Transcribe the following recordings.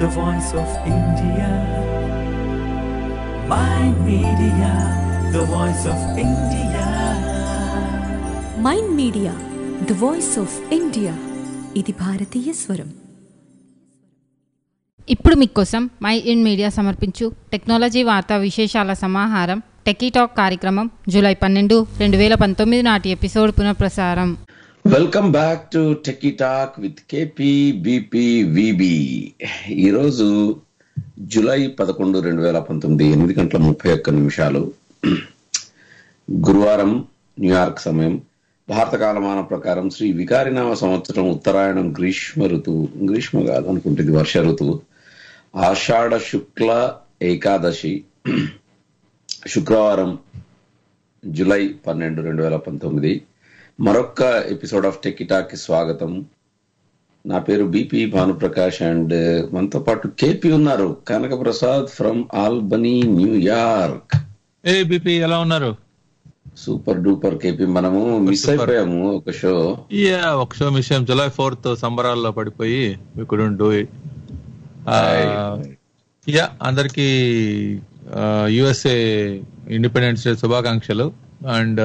the voice of India. My media, the voice of India. Mind media the voice of India ఇది భారతీయ స్వరం ఇప్పుడు మీకోసం My in media సమర్పించు technology వార్తా విశేషాల సమాహారం టెకీ టాక్ కార్యక్రమం జూలై పన్నెండు రెండు వేల పంతొమ్మిది నాటి ఎపిసోడ్ పునఃప్రసారం welcome back to Techie Talk with KP BP VB ఈరోజు జూలై పదకొండు రెండు వేల పంతొమ్మిది ఎనిమిది గంటల ముప్పై ఒక్క నిమిషాలు గురువారం న్యూయార్క్ సమయం భారత కాలమాన ప్రకారం శ్రీ వికారినామ సంవత్సరం ఉత్తరాయణం గ్రీష్మ ఋతువు గ్రీష్మ కాదు అనుకుంటుంది వర్ష ఋతువు ఆషాఢ శుక్ల ఏకాదశి శుక్రవారం జూలై పన్నెండు రెండు వేల పంతొమ్మిది మరొక్క ఎపిసోడ్ ఆఫ్ టెకిటాక్ కి స్వాగతం నా పేరు బిపి భానుప్రకాష్ అండ్ మనతో పాటు కేపీ ఉన్నారు Kanaka Prasad from Albany New York ఏ బిపి ఎలా ఉన్నారు సూపర్ డూపర్ కేపీ మనము మిస్ Super. అయిపోయాము ఒక షో యా ఒక షో విషయం జూలై ఫోర్త్ సంబరాల్లో పడిపోయి we couldn't do it yeah అందరికి యుఎస్ఏ ఇండిపెండెన్స్ డే శుభాకాంక్షలు and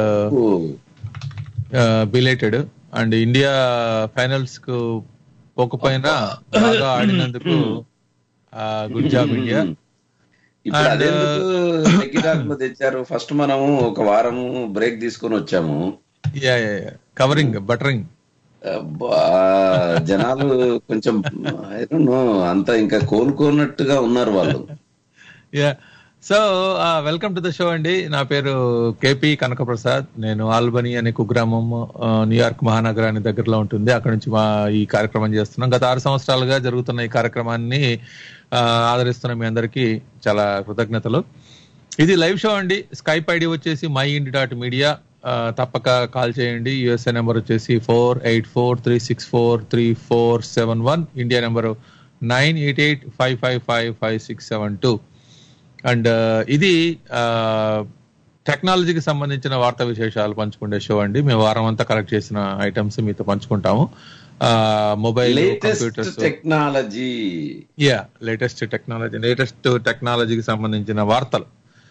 belated and India finals కు పోకపోయినా బాగా ఆడినందుకు గుడ్ జాబ్ ఇండియా ఇప్పుడు And, అదెందుకు టెకిటాక్ లో తెచ్చారు ఫస్ట్ మనము ఒక వారము బ్రేక్ తీసుకొని వచ్చాము యా కవరింగ్ బటరింగ్ అబ్బా, జనాలు కొంచెం I don't know, అంత ఇంకా కోలుకోనట్టుగా ఉన్నారు వాళ్ళు yeah so welcome to the show అండి నా పేరు కేపీ కనకప్రసాద్ నేను ఆల్బనీ అనే కుగ్రామం ఆ, న్యూయార్క్ మహానగరానికి దగ్గరలో ఉంటుంది అక్కడ నుంచి మా ఈ కార్యక్రమం చేస్తున్నాం గత ఆరు సంవత్సరాలుగా జరుగుతున్న ఈ కార్యక్రమాన్ని ఆ, ఆదరిస్తున్న మీ అందరికీ చాలా కృతజ్ఞతలు ఇది లైవ్ షో అండి స్కైప్ ఐడి వచ్చేసి మై ఇండి డాట్ మీడియా తప్పక కాల్ చేయండి యుఎస్ఏ నెంబర్ వచ్చేసి four eight four three six four three four seven one India number nine eight eight five five five five six seven two and ఇది టెక్నాలజీకి సంబంధించిన వార్తా విశేషాలు పంచుకునే షో అండి మేము వారం అంతా కలెక్ట్ చేసిన ఐటమ్స్ మీతో పంచుకుంటాము mobile latest computers technology yeah latest technology latest టెక్నాలజీకి సంబంధించిన వార్తలు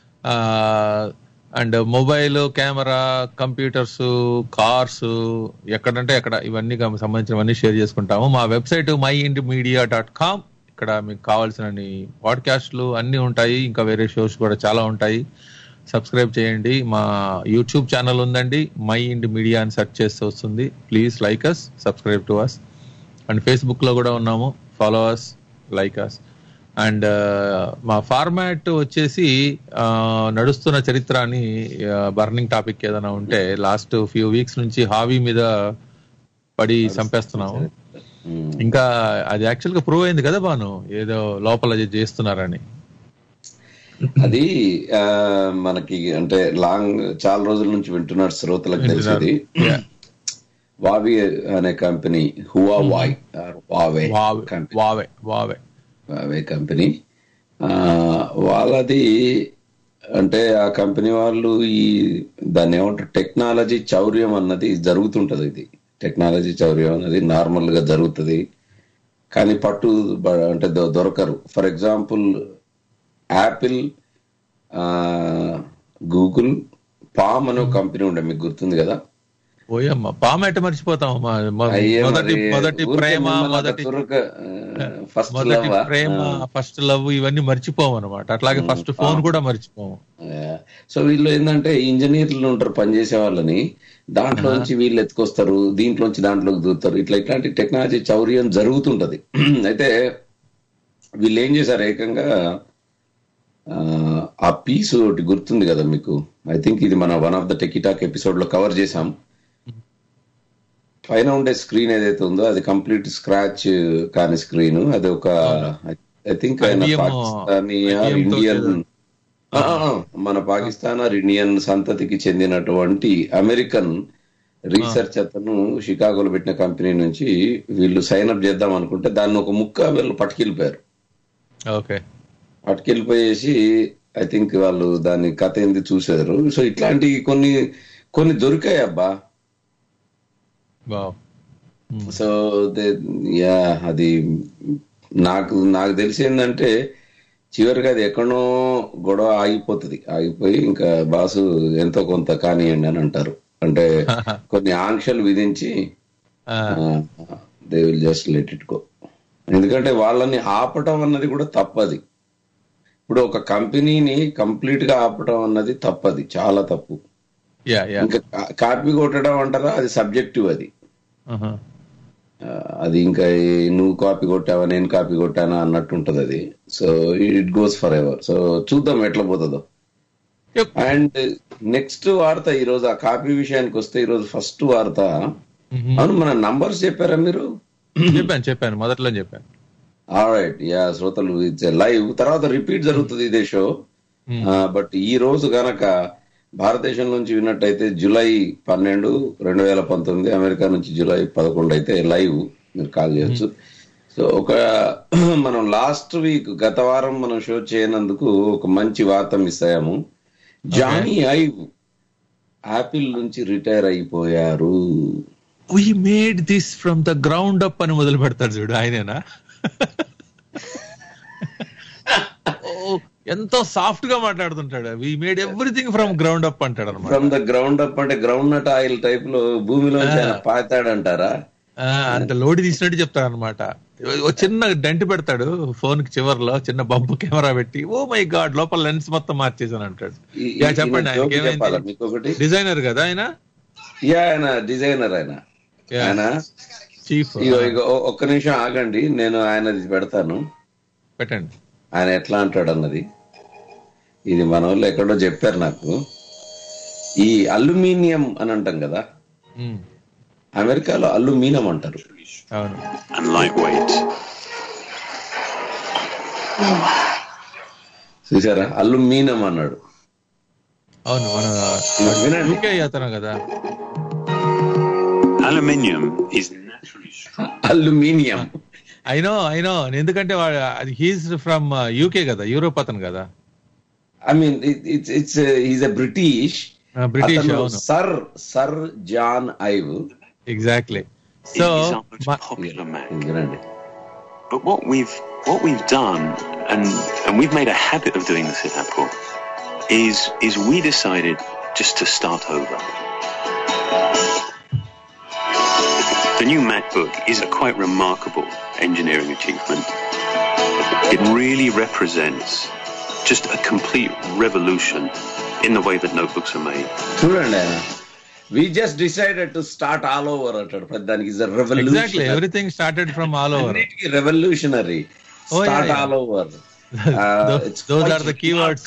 and mobile camera computers cars ఎక్కడంటే ఎక్కడ ఇవన్నీ గమ- సంబంధించినవన్నీ షేర్ చేసుకుంటాము మా website My Ind media dot com ఇక్కడ మీకు కావాల్సిన పాడ్కాస్ట్లు అన్నీ ఉంటాయి ఇంకా వేరే షోస్ కూడా చాలా ఉంటాయి సబ్స్క్రైబ్ చేయండి మా యూట్యూబ్ ఛానల్ ఉందండి మై ఇండి మీడియా అని సెర్చ్ చేస్తే వస్తుంది please like us subscribe to us and Facebook లో కూడా ఉన్నాము follow us like us and మా ఫార్మాట్ వచ్చేసి ఆ, నడుస్తున్న చరిత్ర అని బర్నింగ్ టాపిక్ ఏదైనా ఉంటే లాస్ట్ ఫ్యూ వీక్స్ నుంచి హావీ మీద పడి చంపేస్తున్నాము ఇంకా అది యాక్చువల్ గా ప్రూవ్ అయింది కదా బాను ఏదో లోపల అది చేస్తున్నారని అది ఆ, మనకి అంటే లాంగ్ చాలా రోజుల నుంచి వింటున్నారు శ్రోతలకు తెలిసేది Yeah. వావి అనే company Huawei Huawei Huawei company Huawei Huawei అవే కంపెనీ ఆ, వాళ్ళది అంటే ఆ కంపెనీ వాళ్ళు ఈ దాన్ని ఏమంటారు టెక్నాలజీ చౌర్యం అన్నది జరుగుతుంటది ఇది టెక్నాలజీ చౌర్యం అన్నది నార్మల్ గా జరుగుతుంది కానీ పట్టు బ- అంటే దొ- దొరకరు for example Apple Google Palm అనే ఒక కంపెనీ ఉండే మీకు గుర్తుంది కదా ఓయమ్మ పామెట్ మర్చిపోతాం మా- మా- అయ్యే మొదటి మరి మొదటి ఊరికే ప్రేమ మిమ్మల్ని మొదటి అంత చురుగ్గా, ఆ, ఫస్ట్ మొదటి లవ్ ఆ? ప్రేమ ఫస్ట్ లవ్ ఇవన్నీ మర్చిపోము అనమాట అట్లాగే ఫస్ట్ ఫోన్ కూడా మర్చిపోము సో వీళ్ళు ఏంటంటే ఇంజనీర్లు ఉంటారు పనిచేసే వాళ్ళని దాంట్లోంచి వీళ్ళు ఎత్తుకొస్తారు దీంట్లోంచి దాంట్లోకి దూరుతారు ఇట్లా ఇట్లాంటి టెక్నాలజీ చౌర్యం జరుగుతుంటది అయితే వీళ్ళు ఏం చేశారు ఏకంగా ఆ, ఆ పీస్ ఒకటి గుర్తుంది కదా మీకు ఐ థింక్ ఇది మన one of the Techie Talk episode లో కవర్ చేసాం పైన ఉండే స్క్రీన్ ఏదైతే ఉందో అది కంప్లీట్ స్క్రాచ్ కాని స్క్రీన్ అది ఒక ఐ థింక్ ఆయన IBM పాకిస్తానీ IBM తో ఇండియన్ చేశారు. ఆ, ఆ, మన పాకిస్తాన్ ఆర్ ఇండియన్ సంతతికి చెందినటువంటి అమెరికన్ రీసెర్చ్ అతను షికాగోలో పెట్టిన కంపెనీ నుంచి వీళ్ళు సైన్ అప్ చేద్దాం అనుకుంటే దాన్ని ఒక ముక్క వీళ్ళు పట్టుకెళ్ళిపోయారు ఓకే పట్టుకెళ్ళిపోయేసి ఐ థింక్ వాళ్ళు దాని కథ ఏంది చూసారు సో ఇట్లాంటి కొన్ని కొన్ని దొరికాయి అబ్బా వావ్ సో యా అది నాకు నాకు తెలిసి ఏంటంటే చివరికి అది ఎక్కడో గొడవ ఆగిపోతుంది ఆగిపోయి ఇంకా బాసు ఎంతో కొంత కానియండి అని అంటారు అంటే కొన్ని ఆంక్షలు విధించి ఆ, they will just let it go ఎందుకంటే వాళ్ళని ఆపటం అన్నది కూడా తప్పది ఇప్పుడు ఒక కంపెనీని కంప్లీట్ గా ఆపటం అన్నది తప్పది చాలా తప్పు యా యా ఇంకా కా- కాపీ కొట్టడం అంటారా అది సబ్జెక్టివ్ అది ఆహా. ఆ, అది ఇంకా ఈ నువ్వు కాపీ కొట్టావా నేను కాపీ కొట్టానా అన్నట్టు ఉంటది అది so it goes forever so చూద్దాం ఎట్లా పోతుందో Yep. అండ్ నెక్స్ట్ వార్త ఈ రోజు ఆ కాపీ విషయానికి వస్తే ఈ రోజు ఫస్ట్ వార్త మ్మ్. అవును మన నంబర్స్ చెప్పారా మీరు చెప్పాను చెప్పాను మొదట్లో చెప్పాను రైట్ యా శ్రోతలు ఇట్స్ లైవ్ తర్వాత రిపీట్ జరుగుతుంది ఇదే షో బట్ ఈ రోజు గనక భారతదేశం నుంచి విన్నట్టయితే జూలై పన్నెండు రెండు వేల పంతొమ్మిది అమెరికా నుంచి జూలై పదకొండు అయితే లైవ్ మీరు కాల్ చేయొచ్చు సో ఒక మనం లాస్ట్ వీక్ గత వారం మనం షో చేయనందుకు ఒక మంచి వార్త మిస్ అయ్యాము జానీ ఐవ్ యాపిల్ నుంచి రిటైర్ అయిపోయారు we made this from the ground up అని మొదలు పెడతాడు చూడు ఆయనేనా ఓ, ఎంతో సాఫ్ట్ గా మాట్లాడుతుంటాడు we made everything from ground up అంటాడు అనమాట ఫ్రమ్ ద గ్రౌండ్ అప్ అంటే గ్రౌండ్ నట్ ఆయిల్ టైప్ లో భూమిలో పాతాడంటారా అంత లోడి తీసినట్టు చెప్తాడు అనమాట ఓ చిన్న డెంట్ పెడతాడు ఫోన్ కి చివర్లో చిన్న బంపు కెమెరా పెట్టి ఓ మై గాడ్ లోపల లెన్స్ మొత్తం మార్చేసాను అంటాడు ఈ- యా ఈ- చెప్పండి ఈయన joke ఆయనకి చెప్పాలా ఏమైంది మీకు ఒకటి డిజైనర్ కదా ఆయన యా ఆయన డిజైనర్ ఆయన Yeah. ఆయన చీఫ్ ఇగో ఇగో ఒ- ఒక్క నిమిషం ఆగండి నేను ఆయనది పెడతాను పెట్టండి ఆయన ఎట్లా అంటాడు అన్నది ఇది మన వాళ్ళు ఎక్కడో చెప్పారు నాకు ఈ అల్యూమినియం అని అంటాం కదా ఉమ్, అమెరికాలో అల్యూమినియం అంటారు అవును and lightweight. చూసారా అల్యూమినియం అన్నాడు అవును మన వినండి యూకే అతను కదా Aluminium is naturally strong. Aluminium అయినో అయినో ఎందుకంటే వాడు అది హీస్ ఫ్రమ్ యూకే కదా యూరోప్ అతను కదా I mean it's it's is a British British అవును sir sir John Ive exactly It so is our most popular Mac. వినండి But what we've what we've done, and and we've made a habit of doing this at Apple, is is we decided just to start over. The new MacBook is a quite remarkable engineering achievement. It really represents just a complete revolution in the way that notebooks are made. చూడండి ఆయన we just decided to start all over అంటాడు పెద్ద దానికి is exactly revolution everything started from all over అన్నిటికీ revolutionary Oh, yeah, start yeah. All over those are the keywords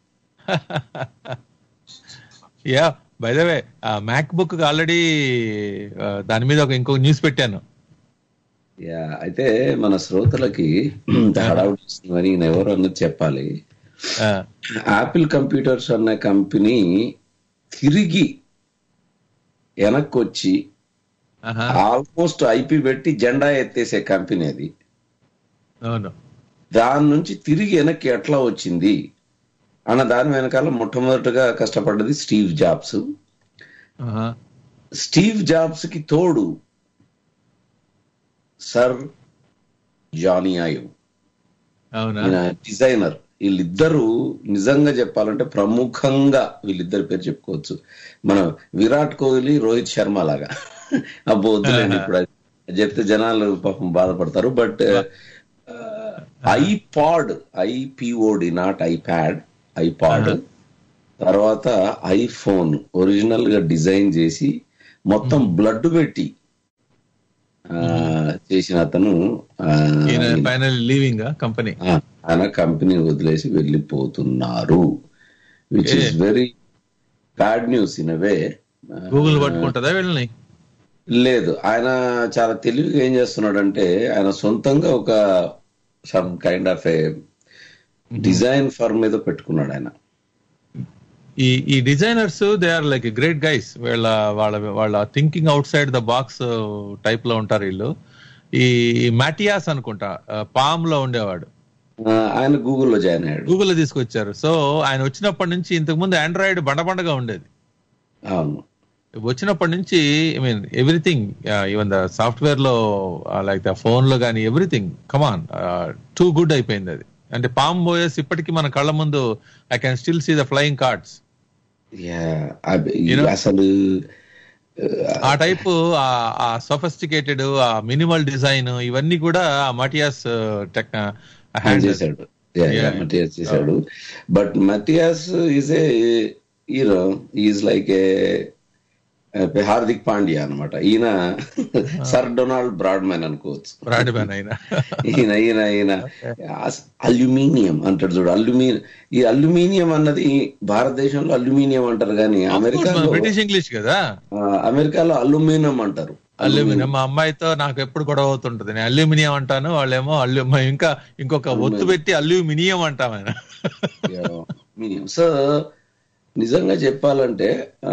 yeah by the way MacBook already దాని మీద ఒక ఇంకో news పెట్టాను yeah అయితే మన శ్రోతలకి హడావుడి వస్తుందని ఈయన ఎవరు అన్నది చెప్పాలి ఆ, యాపిల్ కంప్యూటర్స్ అనే కంపెనీ తిరిగి వెనక్కి వచ్చి ఆహా, ఆల్మోస్ట్ ఐపీ పెట్టి జెండా ఎత్తేసే కంపెనీ అది అవును దాని నుంచి తిరిగి వెనక్కి ఎట్లా వచ్చింది అన్న దాని వెనకాల మొట్టమొదటిగా కష్టపడ్డది స్టీవ్ జాబ్స్ ఆహా, స్టీవ్ జాబ్స్ కి తోడు సర్ జానీ ఐవ్ అవునా ఈయన డిజైనర్ వీళ్ళిద్దరూ నిజంగా చెప్పాలంటే ప్రముఖంగా వీళ్ళిద్దరి పేరు చెప్పుకోవచ్చు మన విరాట్ కోహ్లీ రోహిత్ శర్మ లాగా అబ్బో వద్దులేండి ఇప్పుడు అది చెప్తే జనాలు పాపం బాధపడతారు but iPod IPOD not iPad iPod తర్వాత ఐఫోన్ ఒరిజినల్ గా డిజైన్ చేసి మొత్తం బ్లడ్ పెట్టి ఆ, చేసిన అతను ఆ, ఈయన ఫైనల్ లీవింగ్ కంపెనీ ఆ, ఆయన కంపెనీ వదిలేసి వెళ్ళిపోతున్నారు which is very bad news in way Google పట్టుకుంటుందా వీళ్ళని లేదు ఆయన చాలా తెలివిగా ఏం చేస్తున్నాడంటే ఆయన సొంతంగా ఒక some kind of a design firm మీద పెట్టుకున్నాడు ఆయన ఈ ఈ designers they are like great guys వీళ్ళ వాళ్ళ వాళ్ళ thinking outside the box type లో ఉంటారు వీళ్ళు ఈ మాటియాస్ అనుకుంటా పామ్ లో ఉండేవాడు ఆ, ఆయన గూగుల్లో జాయిన్ అయ్యాడు గూగుల్ లో తీసుకొచ్చారు సో ఆయన వచ్చినప్పటి నుంచి ఇంతకు ముందు ఆండ్రాయిడ్ బండబండగా ఉండేది అవును వచ్చినప్పటి నుంచి I mean everything even the software లో లైక్ ద ఫోన్ లో కానీ ఎవ్రీథింగ్ కమాన్ టూ గుడ్ అయిపోయింది అది అంటే పామ్ బోయస్ ఇప్పటికీ మన కళ్ళ ముందు I can still see the flying cards Yeah, అబ్- ఈ You know? అసలు ఆ టైప్ ఆ సొఫిస్టికేటెడ్ ఆ మినిమల్ డిజైన్ ఇవన్నీ కూడా ఆ మటియాస్ టెక్ ఆయన హ్యాండ్ చేశాడు Yeah, yeah, Yeah. మటియాస్ చేశాడు but Matias is a hero is like a Hardik Pandya అన్నమాట ఈయన సర్ డొనాల్డ్ బ్రాడ్మెన్ అనుకోవచ్చు బ్రాడ్ మ్యాన్ అయినా ఈయన ఈయన ఈయన అల్యూమినియం అంటాడు చూడు అల్యూమినియం ఈ అల్యూమినియం అన్నది భారతదేశంలో అల్యూమినియం అంటారు కానీ అమెరికాలో బ్రిటిష్ ఇంగ్లీష్ కదా ఆ, అమెరికాలో అల్యూమినియం అంటారు అల్యూమినియం మా అమ్మాయితో నాకు ఎప్పుడు గొడవ అవుతుంటది నేను అల్యూమినియం అంటాను వాళ్ళేమో అల్యూ ఇంకా ఇంకొక ఒత్తు పెట్టి అల్యూమినియం అంటాం ఆయన మీనియం సో నిజంగా చెప్పాలంటే ఆ,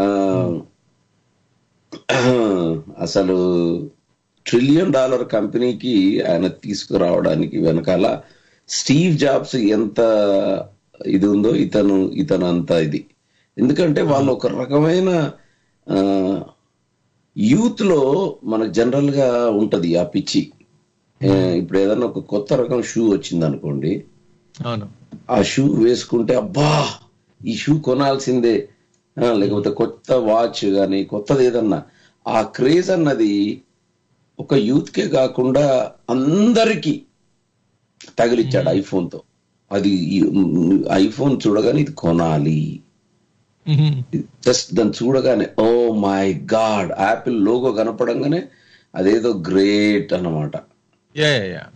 అసలు ట్రిలియన్ డాలర్ కంపెనీకి ఆయన తీసుకురావడానికి వెనకాల స్టీవ్ జాబ్స్ ఎంత ఇది ఉందో ఇతను ఇతను అంత ఇది ఎందుకంటే వాళ్ళు ఒక రకమైన యూత్ లో మనకు జనరల్ గా ఉంటది ఆ పిచ్చి ఆ, ఇప్పుడు ఏదైనా ఒక కొత్త రకం షూ వచ్చింది అనుకోండి అవును ఆ షూ వేసుకుంటే అబ్బా ఈ షూ కొనాల్సిందే ఆ, లేకపోతే కొత్త వాచ్ కానీ కొత్తది ఏదన్నా ఆ క్రేజ్ అన్నది ఒక యూత్ కే కాకుండా అందరికి తగిలిచ్చాడు ఐఫోన్ తో అది ఐఫోన్ చూడగానే ఇది కొనాలి మ్మ్. జస్ట్ దాన్ని చూడగానే oh my god Apple logo కనపడంగానే అదేదో గ్రేట్ అన్నమాట యా యా యా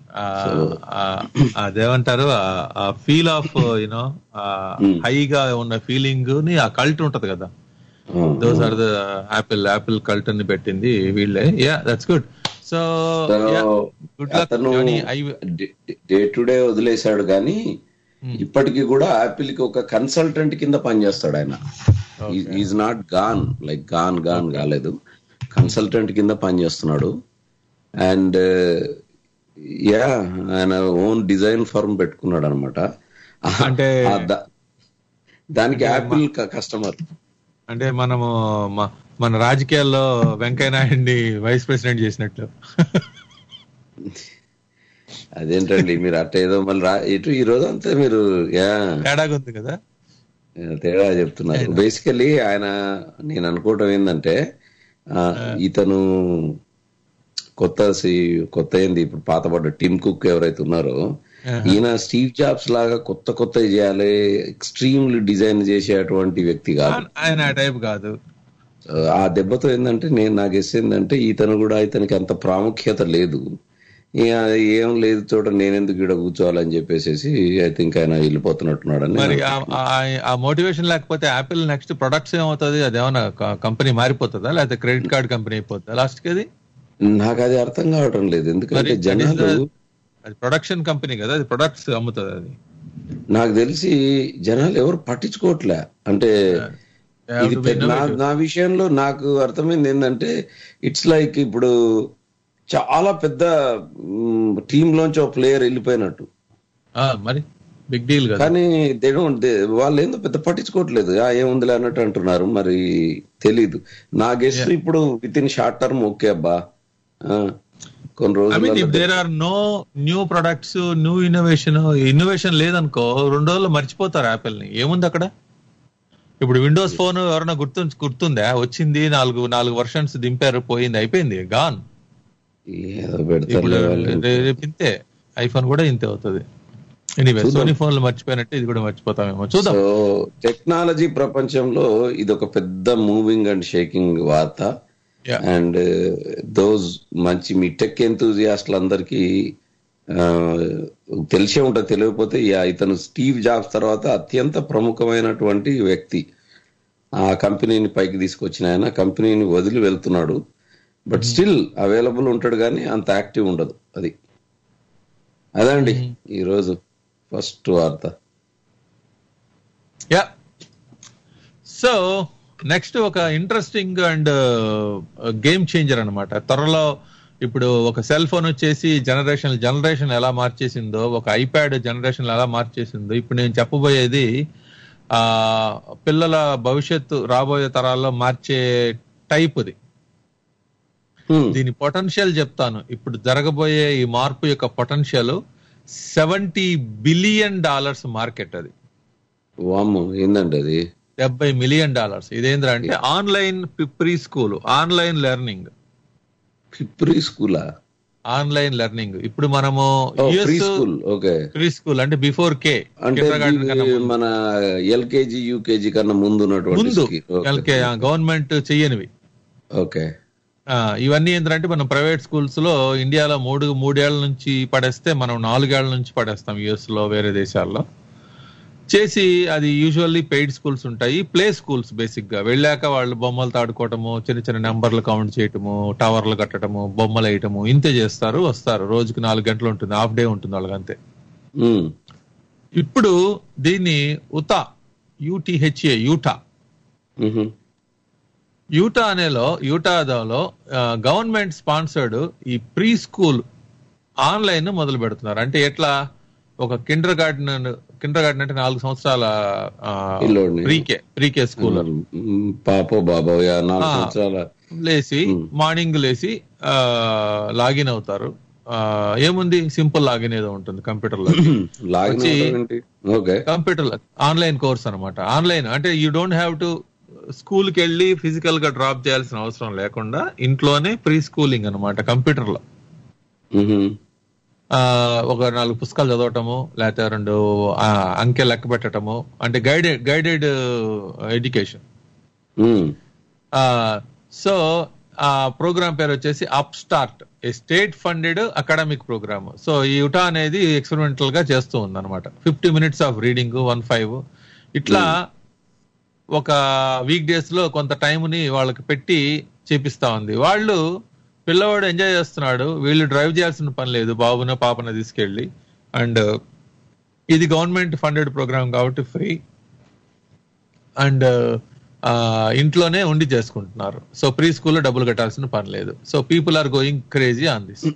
అదేమంటారు ఆ ఫీల్ ఆఫ్ యునో హైగా ఉన్న ఫీలింగ్ ని ఆ కల్ట్ ఉంటది కదా those are the Apple Apple cult అని పెట్టింది వీళ్ళే yeah that's good so good luck అతను ఐ డే టు డే వదిలేశాడు కానీ ఇప్పటికీ కూడా యాపిల్ కి ఒక కన్సల్టెంట్ కింద పనిచేస్తాడు ఆయన is not gone like gone gone కాలేదు కన్సల్టెంట్ కింద పనిచేస్తున్నాడు అండ్ యా ఆయన ఓన్ డిజైన్ ఫర్మ్ పెట్టుకున్నాడు అనమాట అంటే- దానికి యాపిల్ కస్టమర్ అంటే మనము మ- మన రాజకీయాల్లో వెంకయ్య నాయుడిని వైస్ ప్రెసిడెంట్ చేసినట్లు అదేంటండి మీరు అట్ట ఏదో మళ్ళీ రా ఇటు ఈ రోజు అంతా మీరు యా తేడాగా ఉంది కదా తేడా చెప్తున్నారు బేసికలీ ఆయన నేను అనుకోవటం ఏంటంటే ఆ, ఇతను కొత్త సి- కొత్త ఏంది ఇప్పుడు పాతపడ్డ టిమ్ కుక్ ఎవరైతే ఉన్నారో ఈయన స్టీవ్ జాబ్స్ లాగా కొత్త కొత్త చేయాలి ఎక్స్ట్రీమ్లీ డిజైన్ చేసేటువంటి వ్యక్తి కాదు ఆయన ఆ టైప్ కాదు ఆ దెబ్బతో ఏంటంటే నేను నాకు గెస్ ఏంటంటే ఇతను కూడా ఇతనికి అంత ప్రాముఖ్యత లేదు ఇక ఏం లేదు చోట నేనెందుకు ఇక్కడ కూర్చోవాలని చెప్పేసి ఐ థింక్ ఆయన వెళ్ళిపోతున్నట్టున్నాడని మరి ఆ- ఆ- ఆ మోటివేషన్ లేకపోతే యాపిల్ నెక్స్ట్ ప్రొడక్ట్స్ ఏమవుతుంది అదేమన్నా కంపెనీ మారిపోతుందా లేకపోతే క్రెడిట్ కార్డ్ కంపెనీ అయిపోతుందా లాస్ట్ కి అది నాకు అది అర్థం కావటం లేదు మరి ఎందుకంటే that is జనాలు the- అది ప్రొడక్షన్ కంపెనీ కదా అది ప్రొడక్ట్స్ అమ్ముతుంది అది నాకు తెలిసి జనాలు ఎవరు పట్టించుకోవట్లే అంటే They have ఇది to be పెద్ద- నా innovative. నా విషయంలో నాకు అర్థమైంది ఏంటంటే ఇట్స్ లైక్ ఇప్పుడు చాలా పెద్ద టీమ్ లోంచి ఒక ప్లేయర్ వెళ్ళిపోయినట్టు ఆ, మరి బిగ్ డీల్ కదా కానీ they don't- they- వాళ్ళు ఏందో పెద్ద పట్టించుకోవట్లేదు ఆ ఏముందిలే అన్నట్టు అంటున్నారు మరి తెలీదు నా గెస్ట్ ఇప్పుడు with in short term okay అబ్బా ఆ, కొన్ని ఐ మీన్ ఇఫ్ రోజులు there are no new products new innovation innovation లేదనుకో రెండు రోజుల్లో మర్చిపోతారు యాపిల్ ని ఏముంది అక్కడ ఇప్పుడు విండోస్ ఫోన్ ఎవరైనా గుర్తు గుర్తుందా వచ్చింది నాలుగు నాలుగు వర్షన్స్ దింపారు పోయింది అయిపోయింది గాన్ ఏదో పెడతారు ఇప్పుడు రే- రేపు ఇంతే ఐఫోన్ కూడా ఇంతే అవుతుంది ఎనీవే సోనీ ఫోన్లు మర్చిపోయినట్టు ఇది కూడా మర్చిపోతామేమో చూద్దాం సో టెక్నాలజీ ప్రపంచంలో ఇది ఒక పెద్ద మూవింగ్ అండ్ షేకింగ్ వార్త Yeah. అండ్ దోస్ మంచి మీ టెక్ ఎంతూజియాస్ట్లు అందరికీ ఆ, తెలిసే ఉంటుంది తెలియకపోతే యా, ఇతను స్టీవ్ జాబ్స్ తర్వాత అత్యంత ప్రముఖమైనటువంటి వ్యక్తి ఆ కంపెనీని పైకి తీసుకొచ్చిన ఆయన కంపెనీని వదిలి వెళ్తున్నాడు బట్ స్టిల్ అవైలబుల్ ఉంటాడు కానీ అంత యాక్టివ్ ఉండదు అది అదండి ఈరోజు ఫస్ట్ వార్త యా సో నెక్స్ట్ ఒక ఇంట్రెస్టింగ్ అండ్ గేమ్ చేంజర్ అన్నమాట త్వరలో ఇప్పుడు ఒక సెల్ ఫోన్ వచ్చేసి జనరేషన్ జనరేషన్ ఎలా మార్చేసిందో ఒక ఐప్యాడ్ జనరేషన్ ఎలా మార్చేసిందో ఇప్పుడు నేను చెప్పబోయేది ఆ పిల్లల భవిష్యత్తు రాబోయే తరాల్లో మార్చే టైప్ ఇది Hmm. దీని పొటెన్షియల్ చెప్తాను ఇప్పుడు జరగబోయే ఈ మార్పు యొక్క potential seventy billion dollars market అది వామ్మో ఏందండి అది డెబ్బై మిలియన్ డాలర్స్ ఇదేంటంటే online pre school online learning pre స్కూలా ఆన్లైన్ లెర్నింగ్ ఇప్పుడు మనము pre school okay pre school అంటే బిఫోర్ కే అంటే కిండర్గార్టెన్ కన్నా ఇది మన ఎల్కేజీ యూకేజీ కన్నా ముందు ఉన్నటువంటి ముందు scheme. Okay. ఎల్కే గవర్నమెంట్ చెయ్యనివి ఓకే ఆ, ఇవన్నీ ఏంటంటే మనం ప్రైవేట్ స్కూల్స్ లో ఇండియాలో మూడు మూడేళ్ల నుంచి పడేస్తే మనం నాలుగేళ్ల నుంచి పడేస్తాం యుఎస్ లో వేరే దేశాల్లో చేసి అది యూజువల్లీ పెయిడ్ స్కూల్స్ ఉంటాయి ప్లే స్కూల్స్ బేసిక్ గా వెళ్ళాక వాళ్ళు బొమ్మలు తాడుకోవటము చిన్న చిన్న నెంబర్లు కౌంట్ చేయటము టవర్లు కట్టడము బొమ్మలు వేయటము ఇంతే చేస్తారు వస్తారు రోజుకి నాలుగు గంటలు ఉంటుంది హాఫ్ డే ఉంటుంది వాళ్ళకి అంతే ఉమ్. ఇప్పుడు దీన్ని Utah UTHA Utah hmm. Utah అనేలో యూటాలో గవర్నమెంట్ స్పాన్సర్డ్ ఈ ప్రీ స్కూల్ ఆన్లైన్ మొదలు పెడుతున్నారు అంటే ఎట్లా ఒక కిండర్ గార్డెన్ కిండర్ గార్డెన్ అంటే నాలుగు సంవత్సరాల పిల్లోడిని. ప్రీకే ప్రీకే స్కూల్ ఉమ్, పాపో బాబో యా నాలుగు ఆ. సంవత్సరాల లేచి మార్నింగ్ లేచి లాగిన్ అవుతారు ఆ, ఏముంది సింపుల్ లాగిన్ ఏదో ఉంటుంది కంప్యూటర్ లో లాగిన వచ్చి- ఏంటి ఓకే కంప్యూటర్ ఆన్లైన్ కోర్స్ అన్నమాట ఆన్లైన్ అంటే you don't have to school కి వెళ్ళి ఫిజికల్ గా డ్రాప్ చేయాల్సిన అవసరం లేకుండా ఇంట్లోనే ప్రీ స్కూలింగ్ అనమాట కంప్యూటర్ లో మ్హూ. ఆ, ఒక నాలుగు పుస్తకాలు చదవటము లేకపోతే రెండు ఆ, అంకె లెక్క పెట్టటము అంటే guided guided education um. So ఆ ప్రోగ్రామ్ పేరు వచ్చేసి up start a state funded academic program so ఈ యుటా అనేది ఎక్స్పెరిమెంటల్ గా చేస్తూ ఉంది అనమాట fifty minutes of reading one five ఇట్లా ఒక వీక్ డేస్ లో కొంత time ని వాళ్ళకి పెట్టి చేపిస్తా ఉంది వాళ్ళు పిల్లవాడు ఎంజాయ్ చేస్తున్నాడు వీళ్ళు డ్రైవ్ చేయాల్సిన పని లేదు బాబున పాపన తీసుకెళ్ళి అండ్ ఇది గవర్నమెంట్ ఫండెడ్ ప్రోగ్రామ్ కాబట్టి ఫ్రీ అండ్ ఇంట్లోనే ఉండి చేసుకుంటున్నారు సో ప్రీ స్కూల్లో డబ్బులు కట్టాల్సిన పని లేదు so people are going crazy on this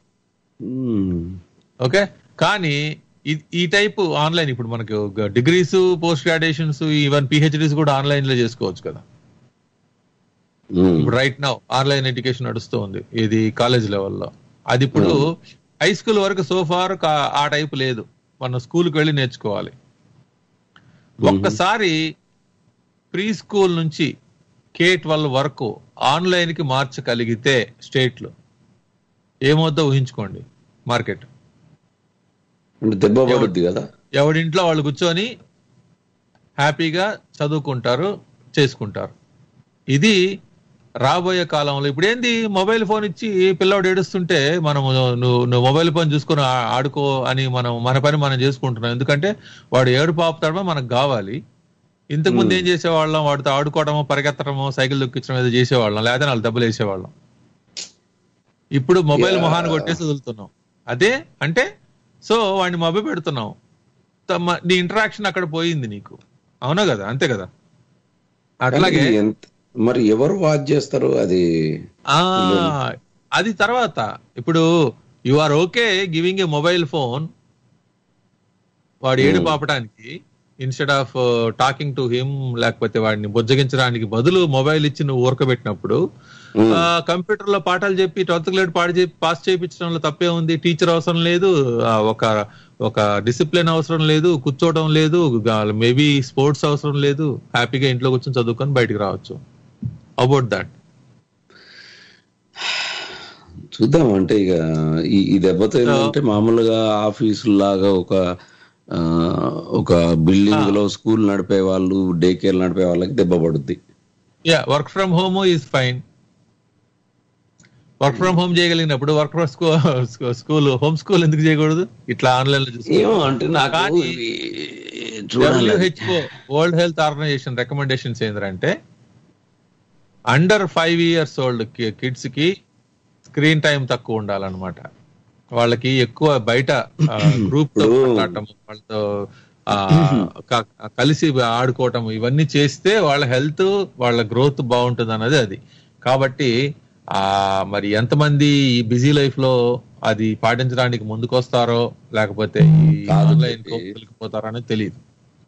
um. Okay కానీ ఈ- ఈ టైప్ ఆన్లైన్ ఇప్పుడు మనకి degrees post graduations even PhDs కూడా ఆన్లైన్ లో చేసుకోవచ్చు కదా ఉమ్. ఇప్పుడు రైట్ నౌ ఆన్లైన్ ఎడ్యుకేషన్ నడుస్తూ ఉంది ఇది కాలేజ్ లెవెల్లో అది ఇప్పుడు హై స్కూల్ వరకు సో ఫార్ ఆ టైప్ లేదు మనం స్కూల్కి వెళ్ళి నేర్చుకోవాలి ఒక్కసారి ప్రీ స్కూల్ నుంచి కే ట్వెల్వ్ వరకు ఆన్లైన్ కి మార్చగలిగితే స్టేట్లు ఏమవుద్దో ఊహించుకోండి మార్కెట్ అంటే దెబ్బ పడుద్ది కదా ఎవడింట్లో వాళ్ళు కూర్చొని హ్యాపీగా చదువుకుంటారు చేసుకుంటారు ఇది రాబోయే కాలంలో ఇప్పుడు ఏంది మొబైల్ ఫోన్ ఇచ్చి పిల్లవాడు ఏడుస్తుంటే మనము నువ్వు నువ్వు మొబైల్ ఫోన్ చూసుకొని ఆ- ఆడుకో అని మనం మన పని మనం చేసుకుంటున్నాం ఎందుకంటే వాడు ఏడు పాపుతాడమో మనకు కావాలి ఇంతకు ముందు ఏం చేసేవాళ్ళం వాడితో ఆడుకోవడమో పరిగెత్తడమో సైకిల్ దొక్కించడం ఏదో చేసేవాళ్ళం లేదా నాలుగు దెబ్బలు వేసేవాళ్ళం ఇప్పుడు మొబైల్ మొహాన్ని కొట్టేసి వదులుతున్నాం అదే అంటే సో వాడిని మభ్య పెడుతున్నాం తమ- నీ ఇంటరాక్షన్ అక్కడ పోయింది నీకు అవునా కదా అంతే కదా అట్లాగే కానీ ఎంత- మరి ఎవరు వాచ్ చేస్తారు అది ఆ అది తర్వాత ఇప్పుడు you are okay giving a mobile phone వాడు ఏడు పాపడానికి instead of talking to him లేకపోతే వాడిని బుజ్జగించడానికి బదులు మొబైల్ ఇచ్చి నువ్వు ఊరకబెట్టినప్పుడు కంప్యూటర్ లో పాఠాలు చెప్పి ట్వెల్త్ గ్రేడ్ పాడి చెప్పి పాస్ చేయించడంలో తప్పే ఉంది టీచర్ అవసరం లేదు ఆ, ఒక ఒక డిసిప్లిన్ అవసరం లేదు కూర్చోవడం లేదు మేబీ స్పోర్ట్స్ అవసరం లేదు హ్యాపీగా ఇంట్లో కూర్చొని చదువుకొని బయటికి రావచ్చు అబౌట్ దాట్ చూద్దాం అంటే ఇక ఈ ఈ దెబ్బతో ఏంటంటే మామూలుగా ఆఫీసు లాగా ఒక ఆ, ఒక బిల్డింగ్ లో స్కూల్ నడిపే వాళ్ళు డే కేర్ నడిపే వాళ్ళకి దెబ్బ పడుద్ది yeah work from home is fine work from home చేయగలిగినప్పుడు work from school home school ఎందుకు చేయకూడదు ఇట్లా ఆన్లైన్ లో ఏమో అంటే నాకు కానీ ఇవి చూడాలి WHO world health organization recommendations ఏంటంటే under five years old kids కి స్క్రీన్ టైం తక్కువ ఉండాలన్నమాట వాళ్ళకి ఎక్కువ బయట గ్రూప్ తో మాట్లాడటం వాళ్ళతో ఆ, క- కలిసి ఆడుకోవటం ఇవన్నీ చేస్తే వాళ్ళ హెల్త్ వాళ్ళ గ్రోత్ బాగుంటుంది అన్నది అది కాబట్టి ఆ మరి ఎంతమంది ఈ బిజీ లైఫ్ లో అది పాటించడానికి ముందుకొస్తారో లేకపోతే ఈ కాదు ఆన్లైన్ చెప్పి. వెళ్ళిపోతారో అనేది తెలియదు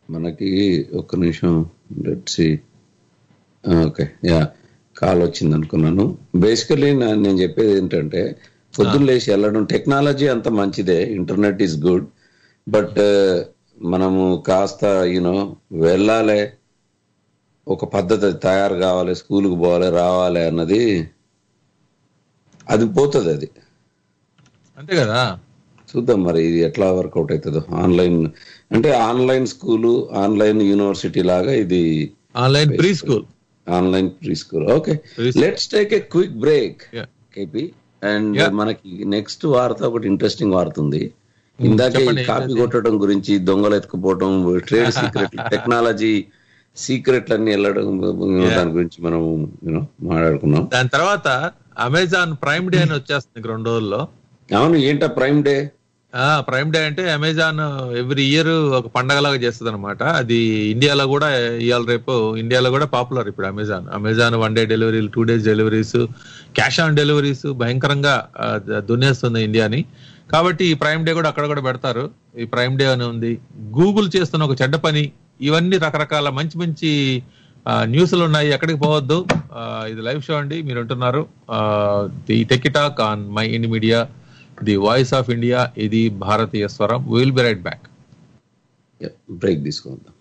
మనకి ఒక్క నిమిషం let see okay yeah call వచ్చింది అనుకున్నాను బేసికలీ నేను చెప్పేది ఏంటంటే పొద్దున్న లేచి వెళ్ళడం టెక్నాలజీ అంత మంచిదే ఇంటర్నెట్ ఈస్ గుడ్ బట్ మనము కాస్త యూనో వెళ్ళాలి ఒక పద్ధతి తయారు కావాలి స్కూల్కి పోవాలి రావాలి అన్నది అది పోతుంది అది అంతే కదా చూద్దాం మరి ఇది ఎట్లా వర్కౌట్ అవుతుందో ఆన్లైన్ అంటే ఆన్లైన్ స్కూలు ఆన్లైన్ యూనివర్సిటీ లాగా ఇది online pre school online pre school okay Pre school. Let's take a quick break Yeah. KP and Yeah. మనకి నెక్స్ట్ వార్త ఒకటి ఇంట్రెస్టింగ్ వార్త ఉంది ఇందాకే చెప్పండి, కాపీ ఏంటది? కొట్టడం గురించి దొంగలు ఎత్తుకుపోవడం ట్రేడ్ సీక్రెట్ టెక్నాలజీ సీక్రెట్లు అన్ని వెళ్ళడం దాని గురించి మనం యూనో మాట్లాడుకున్నాం దాని తర్వాత అమెజాన్ ప్రైమ్ డే అని వచ్చేస్తుంది ఇంక రెండు రోజుల్లో అవును ఏంటా ప్రైమ్ డే ఆ ప్రైమ్ డే అంటే అమెజాన్ ఎవ్రీ ఇయర్ ఒక పండగలాగా చేస్తుంది అనమాట అది ఇండియాలో కూడా ఇవాళ రేపు ఇండియాలో కూడా పాపులర్ ఇప్పుడు అమెజాన్ అమెజాన్ వన్ డే డెలివరీలు two days deliveries cash on deliveries భయంకరంగా ఆ, ద- దున్నేస్తుంది ఇండియాని కాబట్టి ఈ ప్రైమ్ డే కూడా అక్కడ కూడా పెడతారు ఈ ప్రైమ్ డే అని ఉంది గూగుల్ చేస్తున్న ఒక చెడ్డ పని ఇవన్నీ రకరకాల మంచి మంచి ఆ, న్యూస్లు ఉన్నాయి ఎక్కడికి పోవద్దు ఆ, ఇది లైవ్ షో అండి మీరు ఉంటున్నారు the tech talk on my Ind media the voice of India ఇది భారతీయ స్వరం will be right back break తీసుకుందాం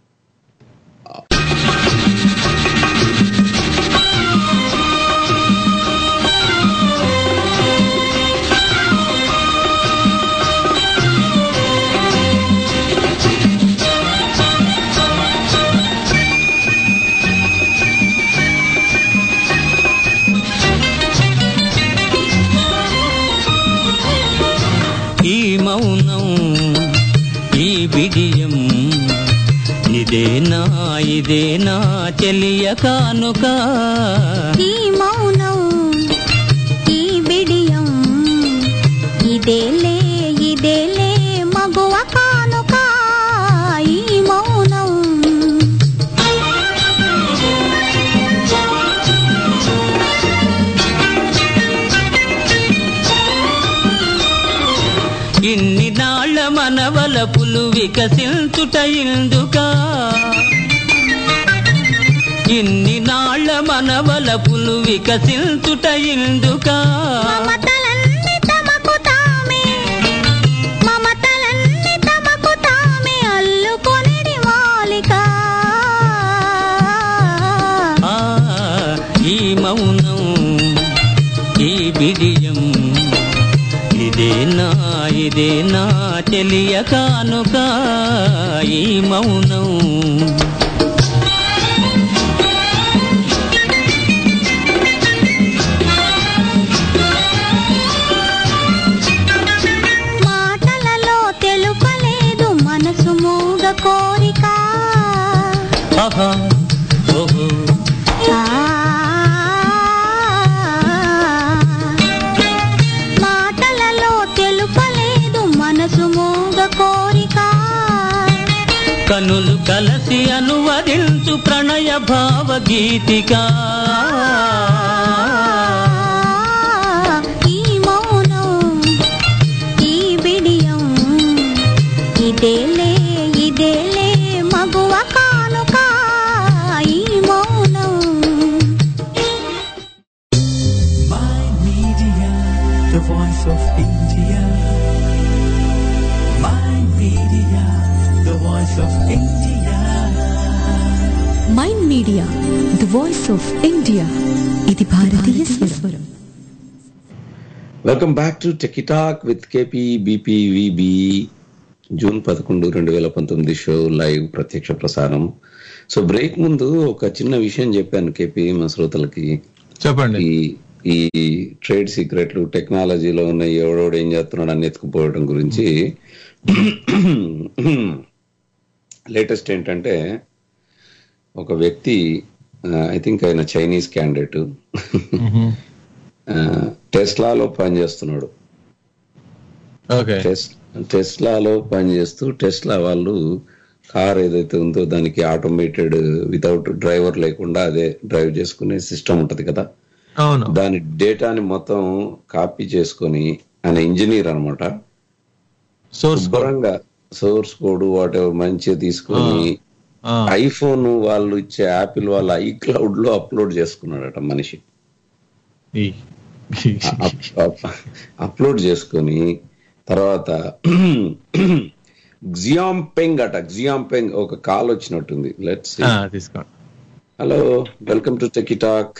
ఈ మౌనం ఈ బిడియం ఇదేనా ఇదేనా చెలియ కానుక ఈ మౌనం ఈ బిడియం ఇదేలే ఇదేలే మగువ కానుక ఈ మౌనం ఇన్ని నాళ్ళ మనవల పులు వికసించుట ఇందుకా ఇన్ని నాళ్ళ మనవల పులు వికసించుట ఇందుకా మమతలన్నీ తమకు తామే మమతలన్నీ తమకు తామే అల్లుకొనిడి మాలిక ఆ, ఈ మౌనం ఈ బిడియం ఇదేనా ఇదేనా చెలియ కానుక ఈ మౌనం మాటలలో తెలుపలేదు మనసు మూగ కోరిక ఆహా ఓహో ఆ మాటలలో తెలుపలేదు మనసు మూగ కోరిక కనులు కలసి అనువదించు ప్రణయ భావ గీతిక ఈ మౌనం ఈ బిడియం ఇదేలే ఇదేలే మగువ కానుక ఈ మౌనం My Media, the voice of India. My Media, the voice of India. Mind media the voice of India ఇది భారతీయ స్వరం welcome back to techie talk with KP BPVB June పదకొండు రెండు వేల పంతొమ్మిది షో లైవ్ ప్రత్యక్ష ప్రసారం సో బ్రేక్ ముందు ఒక చిన్న విషయం చెప్పాను కేపీ మా శ్రోతలకి చెప్పండి ఈ ఈ ట్రేడ్ సీక్రెట్లు టెక్నాలజీలో ఉన్న ఎవడోడు ఏం చేస్తున్నాడు అని ఎత్తుకుపోవడం గురించి లేటెస్ట్ ఏంటంటే ఒక వ్యక్తి ఐ థింక్ ఆయన చైనీస్ క్యాండిడేట్ టెస్లాలో పనిచేస్తున్నాడు ఓకే టెస్ టెస్లాలో పనిచేస్తూ టెస్లా వాళ్ళు కార్ ఏదైతే ఉందో దానికి ఆటోమేటెడ్ వితౌట్ డ్రైవర్ లేకుండా అదే డ్రైవ్ చేసుకునే సిస్టమ్ ఉంటది కదా అవును దాని డేటాని మొత్తం కాపీ చేసుకొని ఆయన ఇంజనీర్ అన్నమాట సోర్స్ కోడ్ శుభ్రంగా సోర్స్ కోడ్ వాట్ మంచిగా తీసుకొని ఆ, ఐఫోన్ వాళ్ళు ఇచ్చే యాపిల్ వాళ్ళ ఐక్లౌడ్ లో అప్లోడ్ చేసుకున్నాడట మనిషి ఈ. అప్లోడ్ చేసుకొని తర్వాత జియాంపెంగ్ అట జియాంపెంగ్ ఒక కాల్ వచ్చినట్టుంది లెట్స్ ఆ, తీసుకోండి hello welcome to techie talk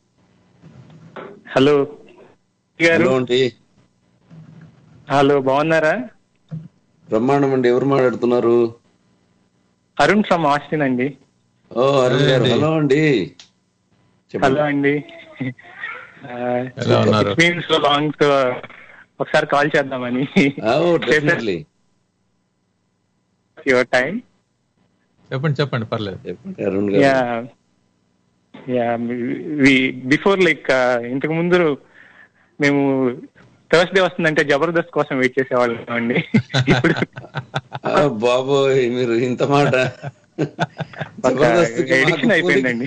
hello గారు హలో అండి హలో బాగున్నారా బ్రహ్మాండం అండి ఎవరు మాట్లాడుతున్నారు అరుణ్ ఫ్రమ్ ఆస్టిన్ అండి ఓ అరుణ్ గారు అండి. హలో అండి హలో అండి ఎలా ఉన్నారు? మీన్స్ సో లాంగ్ సో ఒకసారి కాల్ చేద్దామని డెఫినెట్లీ యువర్ టైం చెప్పండి చెప్పండి పర్లేదు చెప్పండి అరుణ్ గారు యా యా బిఫోర్ లైక్ ఇంతకు ముందు మేము థర్స్డే వస్తుందంటే జబర్దస్త్ కోసం వెయిట్ చేసేవాళ్ళం అండి ఇప్పుడు ఆ, బాబోయ్ మీరు ఇంత మాట ఒక జబర్దస్త్కి మాకు ఎడిక్షన్ అయిపోయిందండి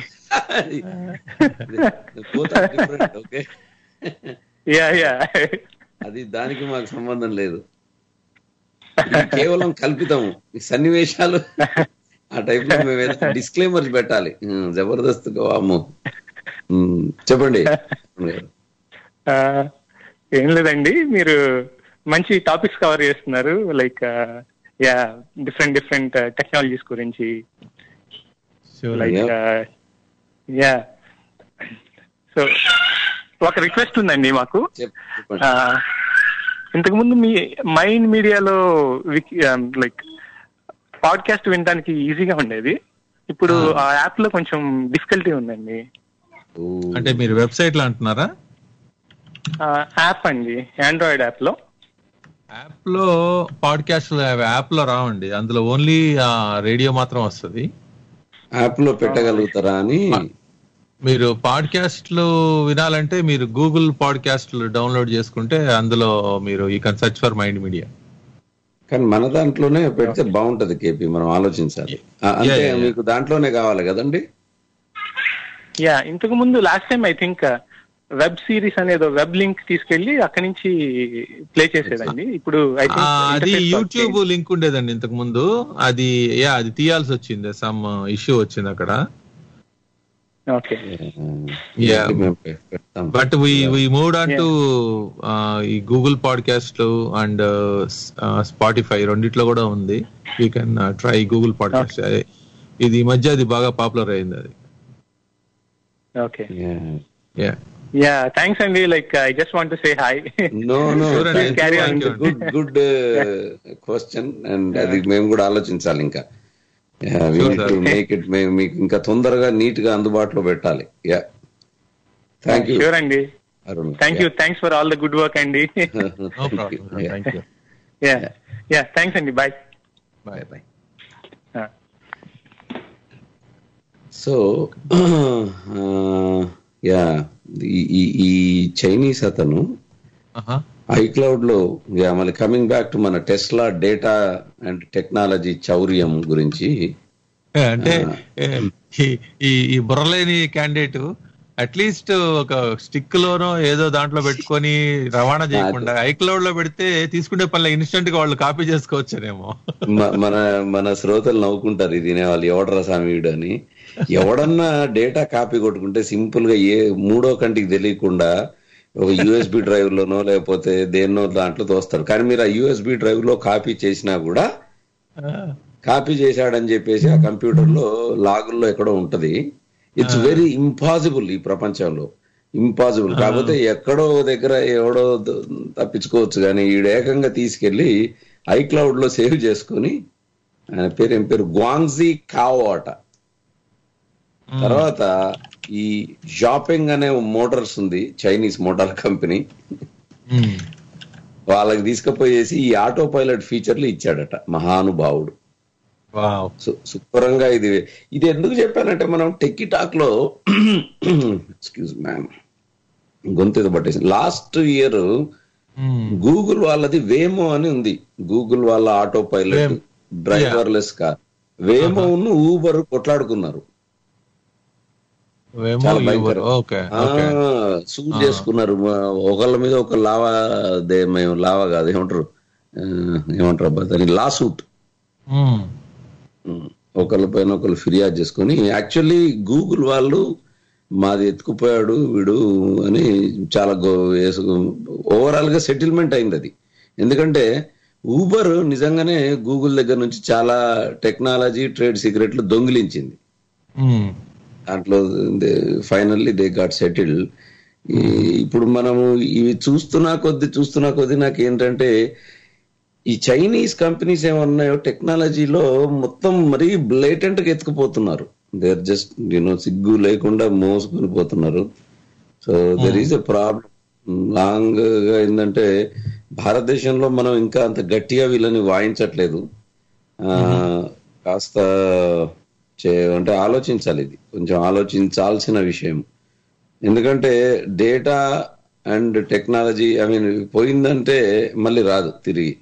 Both are different, okay? Yeah yeah అది దానికి మాకు సంబంధం లేదు ఇది కేవలం కల్పితం ఈ సన్నివేశాలు ఆ టైప్ లో మేము ఏదైనా డిస్క్లైమర్స్ పెట్టాలి ఉమ్, జబర్దస్త్ వాము ఉమ్, చెప్పండి అరుణ్ గారు. ఆ, ఏం లేదండి మీరు మంచి టాపిక్స్ కవర్ చేస్తున్నారు like yeah different different technologies గురించి Sure. లైక్ యా సో ఒక రిక్వెస్ట్ ఉందండి మాకు చెప్- చెప్పండి ఆ, ఇంతకుముందు మీ మైండ్ మీడియాలో లైక్ పాడ్కాస్ట్ వినడానికి ఈజీగా ఉండేది ఇప్పుడు ఆ యాప్ లో కొంచెం డిఫికల్టీ ఉందండి ఓ, అంటే మీరు వెబ్సైట్ లో అంటున్నారా యాప్ అండి ఆండ్రాయిడ్ యాప్ లో యాప్ లో పాడ్కాస్ట్ యాప్ లో రావండి అందులో ఓన్లీ రేడియో మాత్రం వస్తుంది యాప్ లో పెట్టగలుగుతారా అని మీరు పాడ్కాస్ట్లు వినాలంటే మీరు గూగుల్ పాడ్కాస్ట్లు డౌన్లోడ్ చేసుకుంటే అందులో మీరు ఈ కన్ సర్చ్ ఫర్ మైండ్ మీడియా కానీ మన దాంట్లోనే పెడితే బాగుంటది కేపీ మనం ఆలోచించాలి ఆ, అంటే Yeah, yeah, yeah. మీకు దాంట్లోనే కావాలి కదండి యా ఇంతకు ముందు last time I think web series అనేది వెబ్ లింక్ తీసుకెళ్లి అక్కడి నుంచి ప్లే చేసేదండి ఇప్పుడు ఐ ఆ, అది యూట్యూబ్ లింక్ ఉండేదండి ఇంతకు ముందు అది యా అది తీయాల్సి వచ్చింది సమ్ ఇష్యూ వచ్చింది అక్కడ ఓకే Yeah. మేము పె- పెడతాం but we we moved on to ఈ గూగుల్ పాడ్కాస్ట్ అండ్ స్పాటిఫై రెండిట్లో కూడా ఉంది you can try Google podcast ఇది ఈ మధ్య అది బాగా పాపులర్ అయింది అది okay Yeah. Yeah yeah thanks అండి like I just want say hi no no Sure అండి. Carry on. Thank you. Good good question and అది మేము కూడా ఆలోచించాలి ఇంకా Sure, sir. మేక్ ఇట్ మీకు ఇంకా తొందరగా నీట్ గా అందుబాటులో పెట్టాలి యా థ్యాంక్ యూ షూర్ అండి Arun thank you thanks for all the good work అండి no problem thank you yeah yeah thanks అండి bye bye bye so yeah ఈ చైనీస్ అతను ఐక్లౌడ్ లో యా మళ్ళీ కమింగ్ బ్యాక్ టు మన టెస్లా డేటా అండ్ టెక్నాలజీ చౌర్యం గురించి అంటే ఏ, ఈ- ఈ ఈ బుర్రలేని క్యాండిడేట్ అట్లీస్ట్ ఒక స్టిక్ లోనో ఏదో దాంట్లో పెట్టుకొని రవాణా చేయకుండా ఐక్లౌడ్ లో పెడితే తీసుకునే పనులు ఇన్స్టెంట్ గా వాళ్ళు కాపీ చేసుకోవచ్చునేమో మ- మన మన శ్రోతలు నవ్వుకుంటారు ఇది వాళ్ళు ఎవడరా సామీయుడు అని ఎవడన్నా డేటా కాపీ కొట్టుకుంటే సింపుల్ గా ఏ మూడో కంటికి తెలియకుండా ఒక యూఎస్బి డ్రైవ్ లోనో లేకపోతే దేన్నో దాంట్లో తోస్తారు కానీ మీరు ఆ యూఎస్బి డ్రైవ్ లో కాపీ చేసినా కూడా కాపీ చేశాడని చెప్పేసి ఆ కంప్యూటర్ లో లాగుల్లో ఎక్కడో ఉంటది ఇట్స్ వెరీ ఇంపాసిబుల్ ఈ ప్రపంచంలో ఇంపాసిబుల్ కాకపోతే ఎక్కడో దగ్గర ఎవడో ద- తప్పించుకోవచ్చు కానీ ఈడు ఏకంగా తీసుకెళ్లి ఐక్లౌడ్ లో సేవ్ చేసుకొని ఆయన పేరు ఏం పేరు గ్వాంగ్జీ కావో అట తర్వాత ఈ షాపింగ్ అనే మోటార్స్ ఉంది చైనీస్ మోటార్ కంపెనీ మ్మ్. వాళ్ళకి తీసుకుపోయేసి ఈ ఆటో పైలట్ ఫీచర్లు ఇచ్చాడట మహానుభావుడు వావ్ సు- శుభ్రంగా ఇది ఇది ఎందుకు చెప్పానంటే మనం టెక్కి టాక్ లో ఎక్స్క్యూజ్ మ్యామ్ గొంతు పట్టేసి లాస్ట్ ఇయర్ మ్మ్. గూగుల్ వాళ్ళది వేమో అని ఉంది గూగుల్ వాళ్ళ auto pilot Waymo. Driverless car వేమోను ఊబర్ కొట్లాడుకున్నారు ఏమో చాలా యూబర్. భయంకరం. ఓకే ఆ, ఓకే సూట్ చేసుకున్నారు మా- ఒకళ్ళ మీద ఒక లావా దే మేము లావా కాదు ఏమంటారు ఆ, ఏమంటారు అబ్బా దాని లా సూట్ మ్మ్. ఒకళ్ళ పైన ఒకళ్ళు ఫిర్యాదు చేసుకొని యాక్చువల్లీ గూగుల్ వాళ్ళు మాది ఎత్తుకుపోయాడు వీడు అని చాలా ఓవరాల్ గా సెటిల్మెంట్ అయింది అది ఎందుకంటే ఊబర్ నిజంగానే గూగుల్ దగ్గర నుంచి చాలా టెక్నాలజీ ట్రేడ్ సీక్రెట్లు దొంగిలించింది మ్మ్. దాంట్లో ఫైనల్లీ దే గాట్ సెటిల్ ఇప్పుడు మనము ఇవి చూస్తున్నా కొద్ది చూస్తున్నా కొద్ది నాకు ఏంటంటే ఈ చైనీస్ కంపెనీస్ ఏమన్నాయో టెక్నాలజీలో మొత్తం మరీ బ్లేటెంట్ గా ఎత్తుకుపోతున్నారు దే ఆర్ జస్ట్ యూనో సిగ్గు లేకుండా మోసుకొని పోతున్నారు so there is a problem long గా ఏంటంటే భారతదేశంలో మనం ఇంకా అంత గట్టిగా వీళ్ళని వాయించట్లేదు ఆ, కాస్త చే- అంటే ఆలోచించాలి ఇది కొంచెం ఆలోచించాల్సిన విషయం ఎందుకంటే data and technology I mean పోయిందంటే మళ్ళీ రాదు తిరిగి